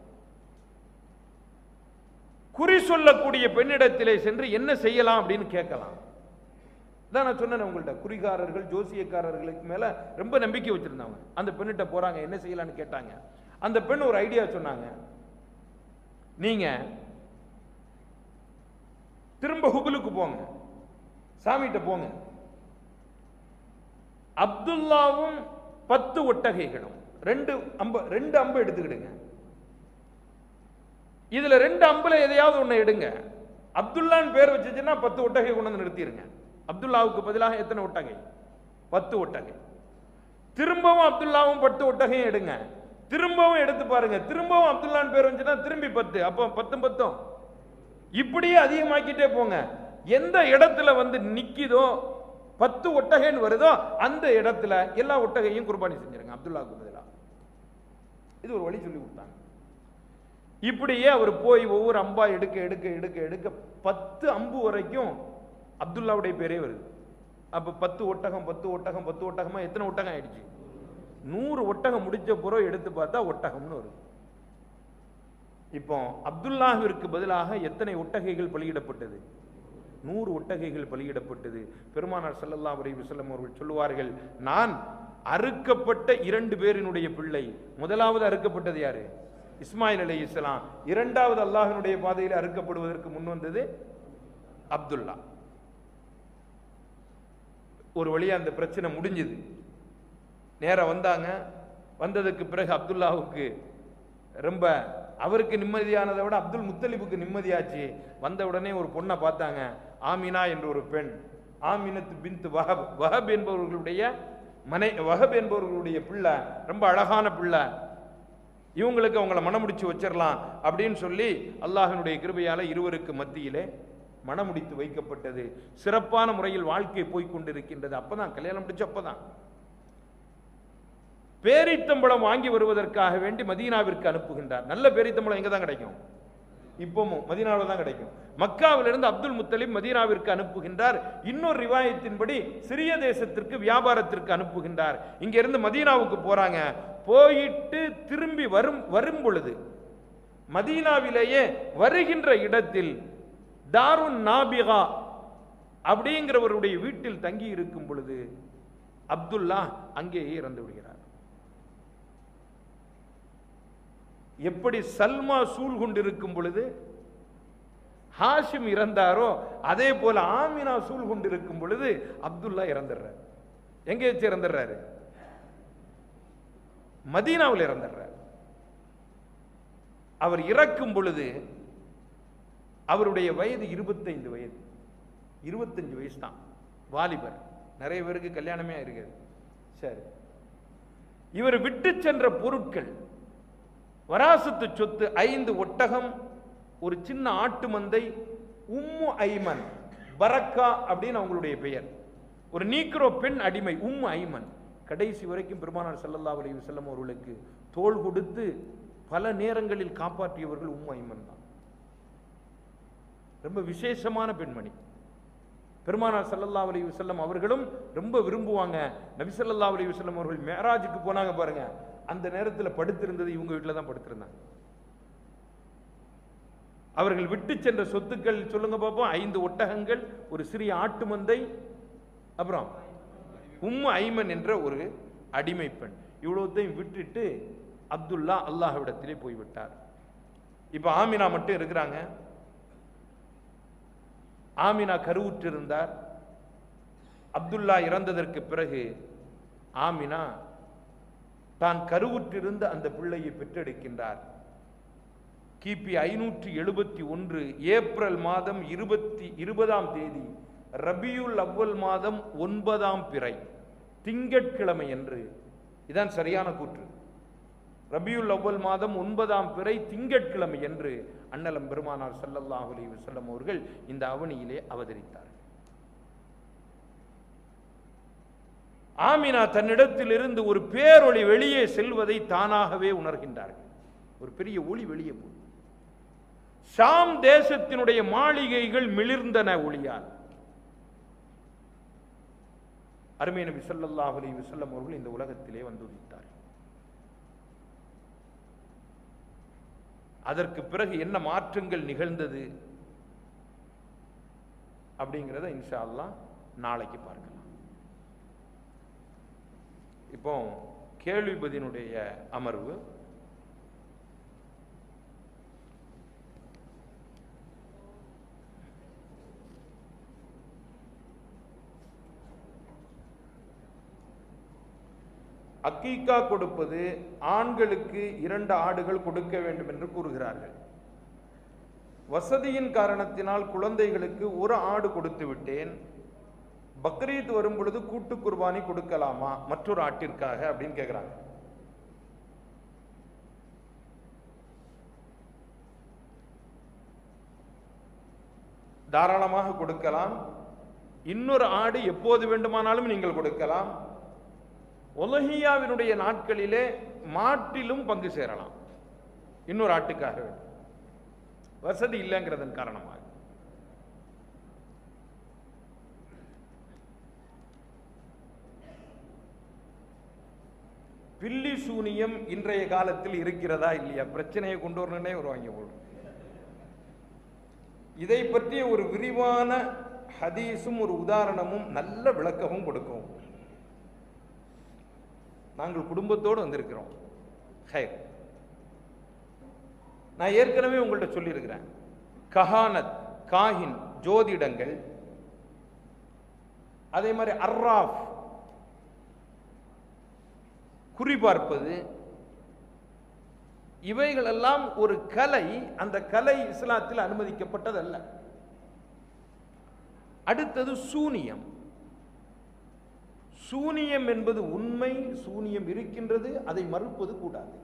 குறி சொல்லக்கூடிய பெண்ணிடத்திலே சென்று என்ன செய்யலாம் அப்படின்னு கேட்கலாம் தான் நான் சொன்னேன் உங்கள்ட்ட குறிகாரர்கள் ஜோசியக்காரர்களுக்கு மேல ரொம்ப நம்பிக்கை வச்சிருந்தாங்க அந்த பெண்ணிட்ட போறாங்க என்ன செய்யலாம்னு கேட்டாங்க அந்த பெண் ஒரு ஐடியா சொன்னாங்க நீங்க திரும்ப ஹுபுலுக்கு போங்க சாமிகிட்ட போங்க அப்துல்லாவும் பத்து ஒட்டகைகளும் ரெண்டு அம்பு ரெண்டு அம்பு எடுத்துக்கிடுங்க இதுல ரெண்டு அம்புல எதையாவது ஒண்ணு எடுங்க அப்துல்லான்னு பேர் வச்சுச்சுன்னா பத்து ஒட்டகை கொண்டு வந்து நிறுத்திடுங்க அப்துல்லாவுக்கு பதிலாக எத்தனை ஒட்டகை பத்து ஒட்டகை திரும்பவும் அப்துல்லாவும் பத்து ஒட்டகையும் எடுங்க திரும்பவும் எடுத்து பாருங்க திரும்பவும் அப்துல்லான்னு பேர் வந்துச்சுன்னா திரும்பி பத்து அப்போ பத்தும் பத்தும் இப்படியே அதிகமாக்கிட்டே போங்க எந்த இடத்துல வந்து நிக்குதோ பத்து ஒட்டகைன்னு வருதோ அந்த இடத்துல எல்லா ஒட்டகையும் குர்பானி செஞ்சிருங்க அப்துல்லாவுக்கு பதிலா இது ஒரு வழி சொல்லி கொடுத்தாங்க இப்படியே அவர் போய் ஒவ்வொரு அம்பா எடுக்க எடுக்க எடுக்க எடுக்க பத்து அம்பு வரைக்கும் அப்துல்லாவுடைய பேரே வருது அப்ப பத்து ஒட்டகம் பத்து ஒட்டகம் பத்து ஒட்டகமா எத்தனை ஒட்டகம் ஆயிடுச்சு நூறு ஒட்டகம் முடிச்ச பிறகு எடுத்து பார்த்தா ஒட்டகம்னு வருது இப்போ அப்துல்லாஹிற்கு பதிலாக எத்தனை ஒட்டகைகள் பலியிடப்பட்டது நூறு ஒட்டகைகள் பலியிடப்பட்டது பெருமானார் ஸல்லல்லாஹு அலைஹி வஸல்லம் அவர்கள் சொல்லுவார்கள் நான் அறுக்கப்பட்ட இரண்டு பேரினுடைய பிள்ளை முதலாவது அறுக்கப்பட்டது யாரு இஸ்மாயில் அலை இஸ்லாம் இரண்டாவது அல்லாஹினுடைய பாதையில் அறுக்கப்படுவதற்கு முன் வந்தது அப்துல்லா ஒரு வழியா அந்த பிரச்சனை முடிஞ்சது நேரா வந்தாங்க வந்ததுக்கு பிறகு அப்துல்லாவுக்கு ரொம்ப அவருக்கு நிம்மதியானதை விட அப்துல் முத்தலிபுக்கு நிம்மதியாச்சு வந்த உடனே ஒரு பொண்ணை பார்த்தாங்க ஆமினா என்ற ஒரு பெண் ஆமினத்து பின்த் வஹப் வஹப் என்பவர்களுடைய மனை வஹப் என்பவர்களுடைய பிள்ளை ரொம்ப அழகான பிள்ளை இவங்களுக்கு அவங்கள மனமுடிச்சு வச்சிடலாம் அப்படின்னு சொல்லி அல்லாஹினுடைய கிருபையால இருவருக்கு மத்தியிலே மனமுடித்து வைக்கப்பட்டது சிறப்பான முறையில் வாழ்க்கை போய் கொண்டிருக்கின்றது அப்பதான் கல்யாணம் முடிச்ச அப்பதான் பேரித்தம்பழம் வாங்கி வருவதற்காக வேண்டி மதீனாவிற்கு அனுப்புகின்றார் நல்ல பேரித்தம்பழம் எங்க தான் கிடைக்கும் இப்பவும் மதீனாவில் தான் கிடைக்கும் மக்காவிலிருந்து அப்துல் முத்தலிப் மதீனாவிற்கு அனுப்புகின்றார் இன்னொரு ரிவாயத்தின்படி சிறிய தேசத்திற்கு வியாபாரத்திற்கு அனுப்புகின்றார் இங்க இருந்து மதீனாவுக்கு போறாங்க போயிட்டு திரும்பி வரும் வரும் பொழுது மதீனாவிலேயே வருகின்ற இடத்தில் தாருன் நாபிகா அப்படிங்கிறவருடைய வீட்டில் தங்கி இருக்கும் பொழுது அப்துல்லா அங்கேயே இறந்து விடுகிறார் எப்படி சல்மா சூழ் கொண்டிருக்கும் பொழுது ஹாஷிம் இறந்தாரோ அதே போல ஆமினா சூழ் கொண்டிருக்கும் பொழுது அப்துல்லா இறந்துடுறார் எங்க வச்சு இறந்துடுறாரு மதீனாவில் இறந்துடுறார் அவர் இறக்கும் பொழுது அவருடைய வயது இருபத்தைந்து வயது இருபத்தஞ்சு வயசு தான் வாலிபர் நிறைய பேருக்கு கல்யாணமே இருக்குது சரி இவர் விட்டு சென்ற பொருட்கள் வராசத்து சொத்து ஐந்து ஒட்டகம் ஒரு சின்ன ஆட்டு மந்தை உம்மு ஐமன் பரக்கா அப்படின்னு அவங்களுடைய பெயர் ஒரு நீக்ரோ பெண் அடிமை உம்மு ஐமன் கடைசி வரைக்கும் பெருமானார் ஸல்லல்லாஹு அலைஹி வஸல்லம் அவர்களுக்கு தோள் கொடுத்து பல நேரங்களில் காப்பாற்றியவர்கள் உம்மு ஐமன் தான் ரொம்ப விசேஷமான பெண்மணி பெருமானார் ஸல்லல்லாஹு அலைஹி வஸல்லம் அவர்களும் ரொம்ப விரும்புவாங்க நபி ஸல்லல்லாஹு அலைஹி வஸல்லம் அவர்கள் மேராஜுக்கு போனாங்க பாருங்க அந்த நேரத்தில் படுத்திருந்தது இவங்க வீட்டில் தான் படுத்திருந்தாங்க அவர்கள் விட்டு சென்ற சொத்துக்கள் சொல்லுங்க பார்ப்போம் ஐந்து ஒட்டகங்கள் ஒரு சிறிய ஆட்டு மந்தை அப்புறம் உம்மு ஐமன் என்ற ஒரு அடிமை பெண் இவ்வளவுத்தையும் விட்டுட்டு அப்துல்லா அல்லாஹ்விடத்திலே போய்விட்டார் இப்ப ஆமினா மட்டும் இருக்கிறாங்க ஆமினா கருவுற்றிருந்தார் அப்துல்லா இறந்ததற்கு பிறகு ஆமினா தான் கருவுற்றிருந்த அந்த பிள்ளையை பெற்றெடுக்கின்றார் கிபி ஐநூற்றி எழுபத்தி ஒன்று ஏப்ரல் மாதம் இருபத்தி இருபதாம் தேதி ரபியுல் அவ்வல் மாதம் ஒன்பதாம் பிறை திங்கட்கிழமை என்று இதான் சரியான கூற்று ரபியுல் அவ்வல் மாதம் ஒன்பதாம் பிறை திங்கட்கிழமை என்று அண்ணலம் பெருமானார் ஸல்லல்லாஹு அலைஹி வஸல்லம் அவர்கள் இந்த அவனியிலே அவதரித்தார் ஆமினா தன்னிடத்திலிருந்து ஒரு பேரொளி வெளியே செல்வதை தானாகவே உணர்கின்றார்கள் ஒரு பெரிய ஒளி வெளியே போகுது ஷாம் தேசத்தினுடைய மாளிகைகள் மிளிர்ந்தன ஒளியால் அருமை நபி ஸல்லல்லாஹு அலைஹி வஸல்லம் அவர்கள் இந்த உலகத்திலே வந்துதித்தார் அதற்கு பிறகு என்ன மாற்றங்கள் நிகழ்ந்தது அப்படிங்கிறத இன்ஷா அல்லாஹ் நாளைக்கு பார்க்கலாம் இப்போ கேள்வி பதினுடைய அமர்வு அக்கீக்கா கொடுப்பது ஆண்களுக்கு இரண்டு ஆடுகள் கொடுக்க வேண்டும் என்று கூறுகிறார்கள் வசதியின் காரணத்தினால் குழந்தைகளுக்கு ஒரு ஆடு கொடுத்து விட்டேன் பக்ரீத் வரும் பொழுது கூட்டு குர்பானி கொடுக்கலாமா மற்றொரு ஆட்டிற்காக அப்படின்னு கேட்குறாங்க தாராளமாக கொடுக்கலாம் இன்னொரு ஆடு எப்போது வேண்டுமானாலும் நீங்கள் கொடுக்கலாம் ஒலஹியாவினுடைய நாட்களிலே மாட்டிலும் பங்கு சேரலாம் இன்னொரு ஆட்டுக்காக வேண்டும் வசதி இல்லைங்கிறதன் காரணமாக பில்லி சூனியம் இன்றைய காலத்தில் இருக்கிறதா இல்லையா பிரச்சனையை கொண்டு வரணுன்னே வருவாங்க உங்களுக்கு இதை பற்றிய ஒரு விரிவான ஹதீஸும் ஒரு உதாரணமும் நல்ல விளக்கமும் கொடுக்கும் நாங்கள் குடும்பத்தோடு வந்திருக்கிறோம் ஹைர் நான் ஏற்கனவே உங்கள்ட்ட சொல்லியிருக்கிறேன் கஹானத் காஹின் ஜோதிடங்கள் அதே மாதிரி அர்ராஃப் குறிபார்ப்பது இவைகளெல்லாம் ஒரு கலை அந்த கலை இஸ்லாத்தில் அனுமதிக்கப்பட்டதல்ல அடுத்தது சூனியம் சூனியம் என்பது உண்மை சூனியம் இருக்கின்றது அதை மறுப்பது கூடாது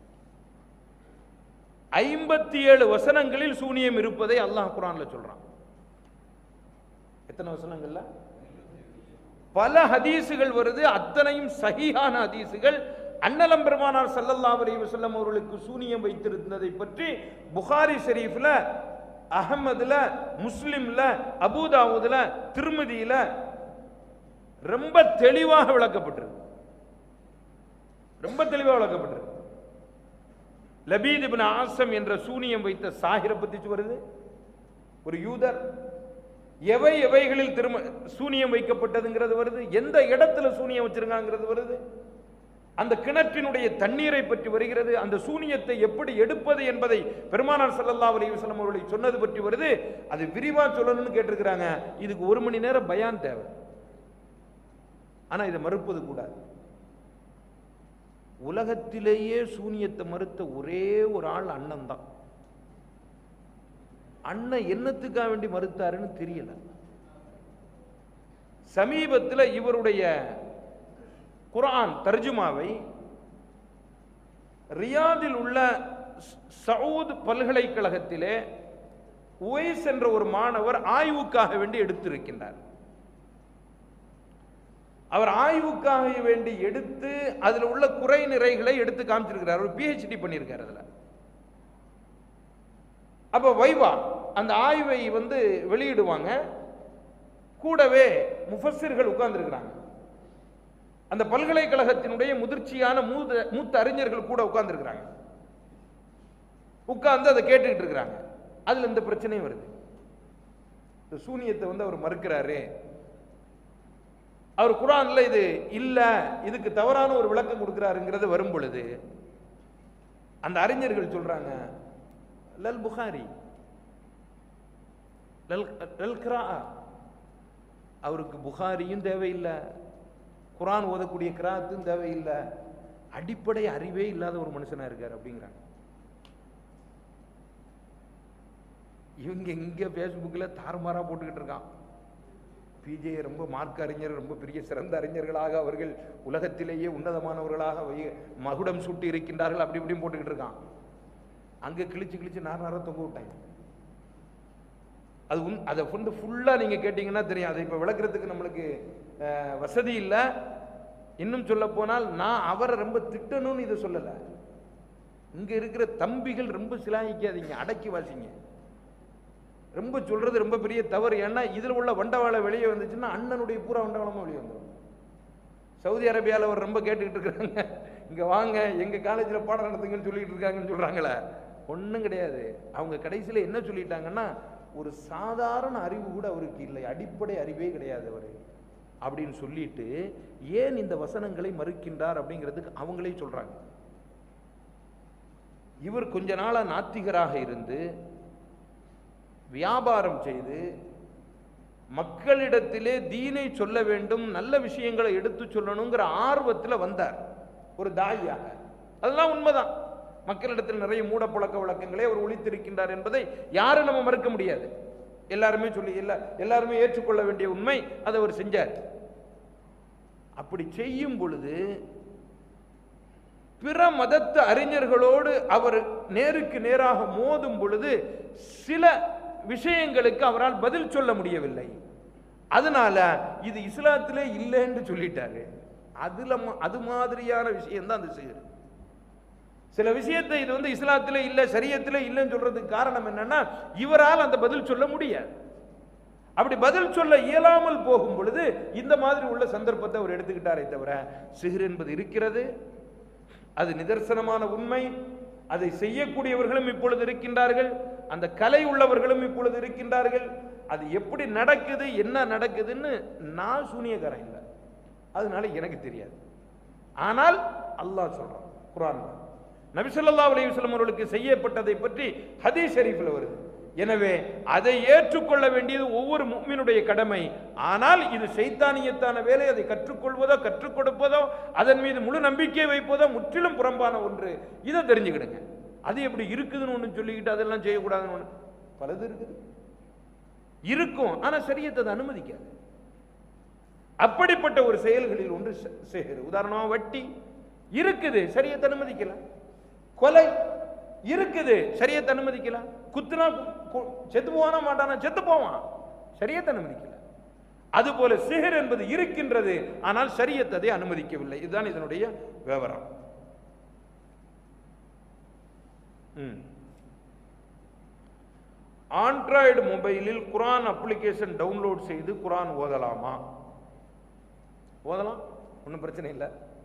ஐம்பத்தி ஏழு வசனங்களில் சூனியம் இருப்பதை அல்லாஹ் குரான்ல சொல்றான் எத்தனை வசனங்கள்ல பல ஹதீசுகள் வருது அத்தனையும் சஹீஹான ஹதீசுகள் அன்னலம் பெருமானார் ஸல்லல்லாஹு அலைஹி வஸல்லம் அவர்களுக்கு சூனியம் வைத்திருந்ததை பற்றி புகாரி ஷெரீஃப்ல அஹமதுல முஸ்லிம்ல அபூதாவுதுல திருமதியில ரொம்ப தெளிவாக விளக்கப்பட்டிருக்கு ரொம்ப தெளிவாக விளக்கப்பட்டிருக்கு லபீத் இப்னு ஆசம் என்ற சூனியம் வைத்த சாகிர பத்தி வருது ஒரு யூதர் எவை எவைகளில் திரும்ப சூனியம் வைக்கப்பட்டதுங்கிறது வருது எந்த இடத்துல சூனியம் வச்சிருக்காங்கிறது வருது அந்த கிணற்றினுடைய தண்ணீரை பற்றி வருகிறது அந்த சூனியத்தை எப்படி எடுப்பது என்பதை பெருமானார் ஸல்லல்லாஹு அலைஹி வஸல்லம் அவர்களை சொன்னது பற்றி வருது அது விரிவா சொல்லணும்னு கேட்டிருக்கிறாங்க இதுக்கு ஒரு மணி நேரம் பயான் தேவை ஆனா இதை மறுப்பது கூடாது உலகத்திலேயே சூனியத்தை மறுத்த ஒரே ஒரு ஆள் அண்ணன் தான் அண்ணன் என்னத்துக்காக வேண்டி மறுத்தாருன்னு தெரியல சமீபத்தில் இவருடைய குர்ஆன் தர்ஜுமாவை ரியாதில் உள்ள ஸ்- சவுத் பல்கலைக்கழகத்திலே உவைஸ் என்ற ஒரு மாணவர் ஆய்வுக்காக வேண்டி எடுத்திருக்கின்றார் அவர் ஆய்வுக்காக வேண்டி எடுத்து அதுல உள்ள குறை நிறைகளை எடுத்து காமிச்சிருக்கிறார் ஒரு பிஹெச்டி பண்ணியிருக்கார் அதுல அப்ப வைவா அந்த ஆய்வை வந்து வெளியிடுவாங்க கூடவே முஃபஸ்ஸிர்கள் உட்கார்ந்துருக்கிறாங்க அந்த பல்கலைக்கழகத்தினுடைய முதிர்ச்சியான மூத்த மூத்த அறிஞர்கள் கூட உட்கார்ந்துருக்கிறாங்க உட்கார்ந்து அதை கேட்டுக்கிட்டு இருக்கிறாங்க அதுல இந்த பிரச்சனையும் வருது இந்த சூனியத்தை வந்து அவர் மறுக்கிறாரு அவர் குரான்ல இது இல்ல இதுக்கு தவறான ஒரு விளக்கம் கொடுக்கிறாருங்கிறது வரும் பொழுது அந்த அறிஞர்கள் சொல்றாங்க லல் புகாரி லல் லல் கிராஆ. அவருக்கு புகாரியும் தேவையில்லை குரான் ஓதக்கூடிய கிராத்தும் தேவையில்லை அடிப்படை அறிவே இல்லாத ஒரு மனுஷனா இருக்கார் அப்படிங்கிறாங்க இவங்க இங்க ஃபேஸ்புக்ல தாறுமாறா போட்டுக்கிட்டு இருக்கான் பிஜே ரொம்ப மார்க்க அறிஞர் ரொம்ப பெரிய சிறந்த அறிஞர்களாக அவர்கள் உலகத்திலேயே உன்னதமானவர்களாக வை- மகுடம் சூட்டி இருக்கின்றார்கள் அப்படி இப்படியும் போட்டுக்கிட்டு இருக்கான் அங்க கிழிச்சு கிழிச்சு நார் நாரா தொங்க விட்டாங்க அது உன் அதை வந்து ஃபுல்லாக நீங்கள் கேட்டிங்கன்னா தெரியும் அதை இப்போ விளக்குறதுக்கு நம்மளுக்கு அஹ், வசதி இல்லை இன்னும் சொல்ல போனால் நான் அவரை ரொம்ப திட்டணும்னு இதை சொல்லலை இங்கே இருக்கிற தம்பிகள் ரொம்ப சிலாயிக்காதீங்க அடக்கி வாசிங்க ரொம்ப சொல்றது ரொம்ப பெரிய தவறு ஏன்னா இதில் உள்ள வண்டவாளை வெளியே வந்துச்சுன்னா அண்ணனுடைய பூரா வண்டவாளமும் வெளியே வந்துடும் சவுதி அரேபியாவில் அவர் ரொம்ப கேட்டுக்கிட்டு இருக்கிறாங்க இங்கே வாங்க எங்கள் காலேஜில் பாடம் நடத்துங்கன்னு சொல்லிட்டு இருக்காங்கன்னு சொல்கிறாங்களே ஒன்றும் கிடையாது அவங்க கடைசியில் என்ன சொல்லிட்டாங்கன்னா ஒரு சாதாரண அறிவு கூட அவருக்கு இல்லை அடிப்படை அறிவே கிடையாது அவர் அப்படின்னு சொல்லிட்டு ஏன் இந்த வசனங்களை மறுக்கின்றார் அப்படிங்கிறதுக்கு அவங்களே சொல்றாங்க இவர் கொஞ்ச நாளா நாத்திகராக இருந்து வியாபாரம் செய்து மக்களிடத்திலே தீனை சொல்ல வேண்டும் நல்ல விஷயங்களை எடுத்து சொல்லணுங்கிற ஆர்வத்தில் வந்தார் ஒரு தாயாக அதெல்லாம் உண்மைதான் மக்களிடத்தில் நிறைய மூட பழக்க வழக்கங்களை அவர் ஒழித்திருக்கின்றார் என்பதை யாரும் நம்ம மறுக்க முடியாது எல்லாருமே சொல்லி எல்லா எல்லாருமே ஏற்றுக்கொள்ள வேண்டிய உண்மை அதை அவர் செஞ்சார் அப்படி செய்யும் பொழுது பிற மதத்து அறிஞர்களோடு அவர் நேருக்கு நேராக மோதும் பொழுது சில விஷயங்களுக்கு அவரால் பதில் சொல்ல முடியவில்லை அதனால இது இஸ்லாத்திலே இல்லைன்னு சொல்லிட்டாரு அதுல ம- அது மாதிரியான விஷயம் தான் அந்த செய்யுது சில விஷயத்தை இது வந்து இஸ்லாத்திலே இல்லை சரியத்திலே இல்லைன்னு சொல்றதுக்கு காரணம் என்னன்னா இவரால் அந்த பதில் சொல்ல முடியாது அப்படி பதில் சொல்ல இயலாமல் போகும் பொழுது இந்த மாதிரி உள்ள சந்தர்ப்பத்தை அவர் எடுத்துக்கிட்டாரே தவிர சிகிர் என்பது இருக்கிறது அது நிதர்சனமான உண்மை அதை செய்யக்கூடியவர்களும் இப்பொழுது இருக்கின்றார்கள் அந்த கலை உள்ளவர்களும் இப்பொழுது இருக்கின்றார்கள் அது எப்படி நடக்குது என்ன நடக்குதுன்னு நான் சூனியக்காரன் இல்லை அதனால எனக்கு தெரியாது ஆனால் அல்லாஹ் சொல்றான் குரான் நபி ஸல்லல்லாஹு அலைஹி வஸல்லம் அவர்களுக்கு செய்யப்பட்டதை பற்றி ஹதீஸ் ஷரீஃபில் வருது எனவே அதை ஏற்றுக்கொள்ள வேண்டியது ஒவ்வொரு முஃமினுடைய கடமை ஆனால் இது சைத்தானியத்தான வேலை அதை கற்றுக்கொள்வதோ கற்றுக் கொடுப்பதோ அதன் மீது முழு நம்பிக்கை வைப்பதோ முற்றிலும் புறம்பான ஒன்று இதை தெரிஞ்சுக்கிடுங்க அது எப்படி இருக்குதுன்னு ஒன்று சொல்லிக்கிட்டு அதெல்லாம் செய்யக்கூடாதுன்னு ஒன்று பலது இருக்குது இருக்கும் ஆனா சரியத்தை அது அனுமதிக்காது அப்படிப்பட்ட ஒரு செயல்களில் ஒன்று செ- செய்கிறது உதாரணமா வட்டி இருக்குது சரியத்தை அனுமதிக்கல கொலை இருக்குது சரியத்தை அனுமதிக்கல குத்துனா கு- கு- செத்து போவானா மாட்டானா செத்து போவான் சரியத்தை அனுமதிக்கல அதுபோல சிஹர் என்பது இருக்கின்றது ஆனால் சரியத்தை அதை அனுமதிக்கவில்லை இதுதான் இதனுடைய விவரம் ம். ஆண்ட்ராய்டு மொபைலில் குரான் அப்ளிகேஷன் டவுன்லோட் செய்து குரான் ஓதலாமா ஓதலாம் ஒன்றும் பிரச்சனை இல்லை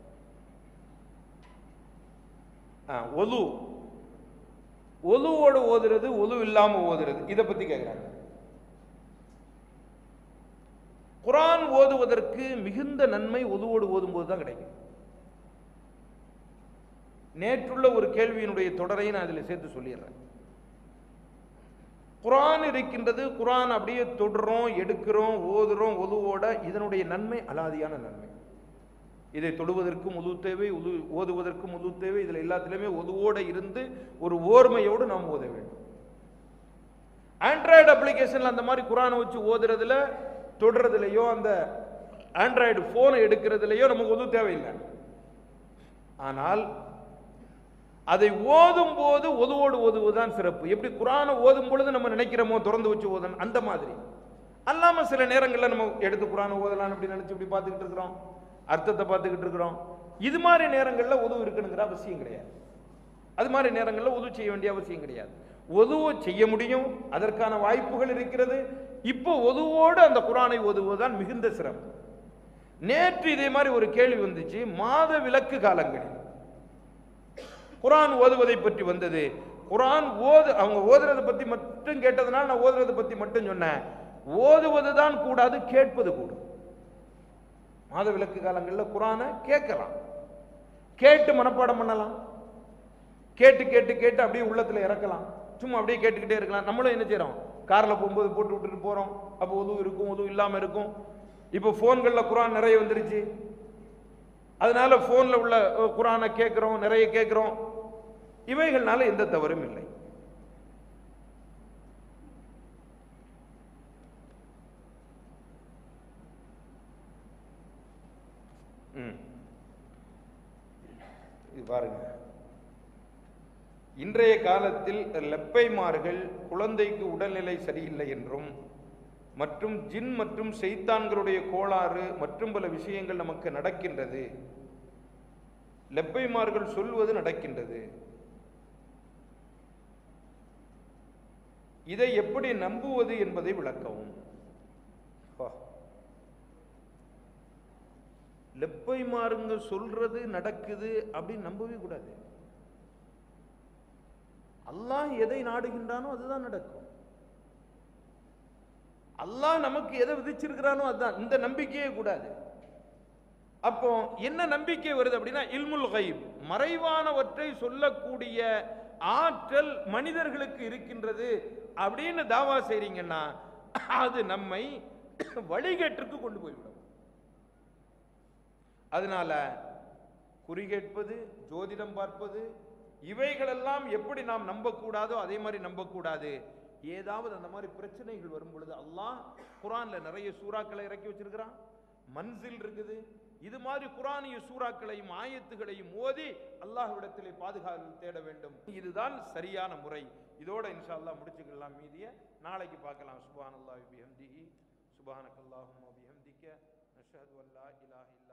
ஆ, ஒது ஒதுவோடு ஓதுறது ஒது இல்லாம ஓதுறது இதை பத்தி கேட்குறாங்க குரான் ஓதுவதற்கு மிகுந்த நன்மை ஒதுவோடு ஓதும்போது தான் கிடைக்கும் நேற்றுள்ள ஒரு கேள்வியினுடைய தொடரை நான் அதில் சேர்த்து சொல்லிடுறேன் குரான் இருக்கின்றது குரான் அப்படியே தொடுறோம் எடுக்கிறோம் ஓதுறோம் ஒதுவோட இதனுடைய நன்மை அலாதியான நன்மை இதை தொடுவதற்கும் உது தேவை உது ஓதுவதற்கும் உது தேவை இதில் எல்லாத்திலுமே ஒதுவோட இருந்து ஒரு ஓர்மையோடு நாம் ஓத வேண்டும் ஆண்ட்ராய்டு அப்ளிகேஷன்ல அந்த மாதிரி குரானை வச்சு ஓதுறதுல தொடுறதுலையோ அந்த ஆண்ட்ராய்டு போனை எடுக்கிறதுலையோ நமக்கு உது தேவையில்லை ஆனால் அதை ஓதும் போது ஒதுவோடு ஓதுவதுதான் சிறப்பு எப்படி குரானை ஓதும் பொழுது நம்ம நினைக்கிறோமோ திறந்து வச்சு ஓதணும் அந்த மாதிரி அல்லாம சில நேரங்களில் நம்ம எடுத்து குரானை ஓதலாம் அப்படி நினைச்சு இப்படி பார்த்துக்கிட்டு இருக்கிறோம் அர்த்தத்தை பார்த்துக்கிட்டு இருக்கிறோம் இது மாதிரி நேரங்களில் உதவு இருக்கணுங்கிற அவசியம் கிடையாது அது மாதிரி நேரங்களில் உதவு செய்ய வேண்டிய அவசியம் கிடையாது உதவு செய்ய முடியும் அதற்கான வாய்ப்புகள் இருக்கிறது இப்போ உதவோடு அந்த குரானை ஓதுவதுதான் மிகுந்த சிறப்பு நேற்று இதே மாதிரி ஒரு கேள்வி வந்துச்சு மாத விலக்கு காலங்களில் குரான் ஓதுவதை பற்றி வந்தது குரான் ஓது அவங்க ஓதுறதை பத்தி மட்டும் கேட்டதுனால நான் ஓதுறதை பத்தி மட்டும் சொன்னேன் ஓதுவது தான் கூடாது கேட்பது கூடும் மாத விளக்கு காலங்களில் குரானை கேட்கலாம் கேட்டு மனப்பாடம் பண்ணலாம் கேட்டு கேட்டு கேட்டு அப்படியே உள்ளத்துல இறக்கலாம் சும்மா அப்படியே கேட்டுக்கிட்டே இருக்கலாம் நம்மளும் என்ன செய்றோம் கார்ல போகும்போது போட்டு விட்டுட்டு போறோம் அப்போ உதவு இருக்கும் உதவு இல்லாம இருக்கும் இப்போ போன்கள்ல குரான் நிறைய வந்துருச்சு அதனால போன்ல உள்ள அஹ், குரானை கேட்கிறோம் நிறைய கேட்கிறோம் இவைகள்னால எந்த தவறும் இல்லை ம். இது பாருங்க இன்றைய காலத்தில் லெப்பைமார்கள் குழந்தைக்கு உடல்நிலை சரியில்லை என்றும் மற்றும் ஜின் மற்றும் செய்தான்களுடைய கோளாறு மற்றும் பல விஷயங்கள் நமக்கு நடக்கின்றது லெப்பைமார்கள் சொல்வது நடக்கின்றது இதை எப்படி நம்புவது என்பதை விளக்கவும் பா. லெப்பைமாருங்க சொல்றது நடக்குது அப்படின்னு நம்பவே கூடாது அல்லாஹ் எதை நாடுகின்றானோ அதுதான் நடக்கும் அல்லாஹ் நமக்கு எதை விதிச்சிருக்கிறானோ அதுதான் இந்த நம்பிக்கையே கூடாது அப்போ என்ன நம்பிக்கை வருது அப்படின்னா இல்முல் கைப் மறைவானவற்றை சொல்லக்கூடிய ஆற்றல் மனிதர்களுக்கு இருக்கின்றது அப்படின்னு தாவா செய்றீங்கன்னா அது நம்மை வழிகேட்டுக்கு கொண்டு போய்விடும் அதனால குறி கேட்பது ஜோதிடம் பார்ப்பது இவைகளெல்லாம் எப்படி நாம் நம்பக்கூடாதோ அதே மாதிரி நம்பக்கூடாது ஏதாவது அந்த மாதிரி பிரச்சனைகள் வரும் பொழுது அல்லாஹ் குரான்ல நிறைய சூறாக்களை இறக்கி வச்சிருக்கிறான் மன்சில் இருக்குது இது மாதிரி குரானிய சூறாக்களையும் ஆயத்துகளையும் ஓதி அல்லாஹ்விடத்திலே பாதுகாப்பு தேட வேண்டும் இதுதான் சரியான முறை இதோட இன்ஷா அல்லாஹ் முடிச்சுக்கலாம் மீதிய நாளைக்கு பார்க்கலாம் சுபானல்லாஹி பிஹம்திஹி சுபானக்கல்லாஹும்ம பிஹம்திக நஷ்ஹது அல்லா இலாஹ இல்லா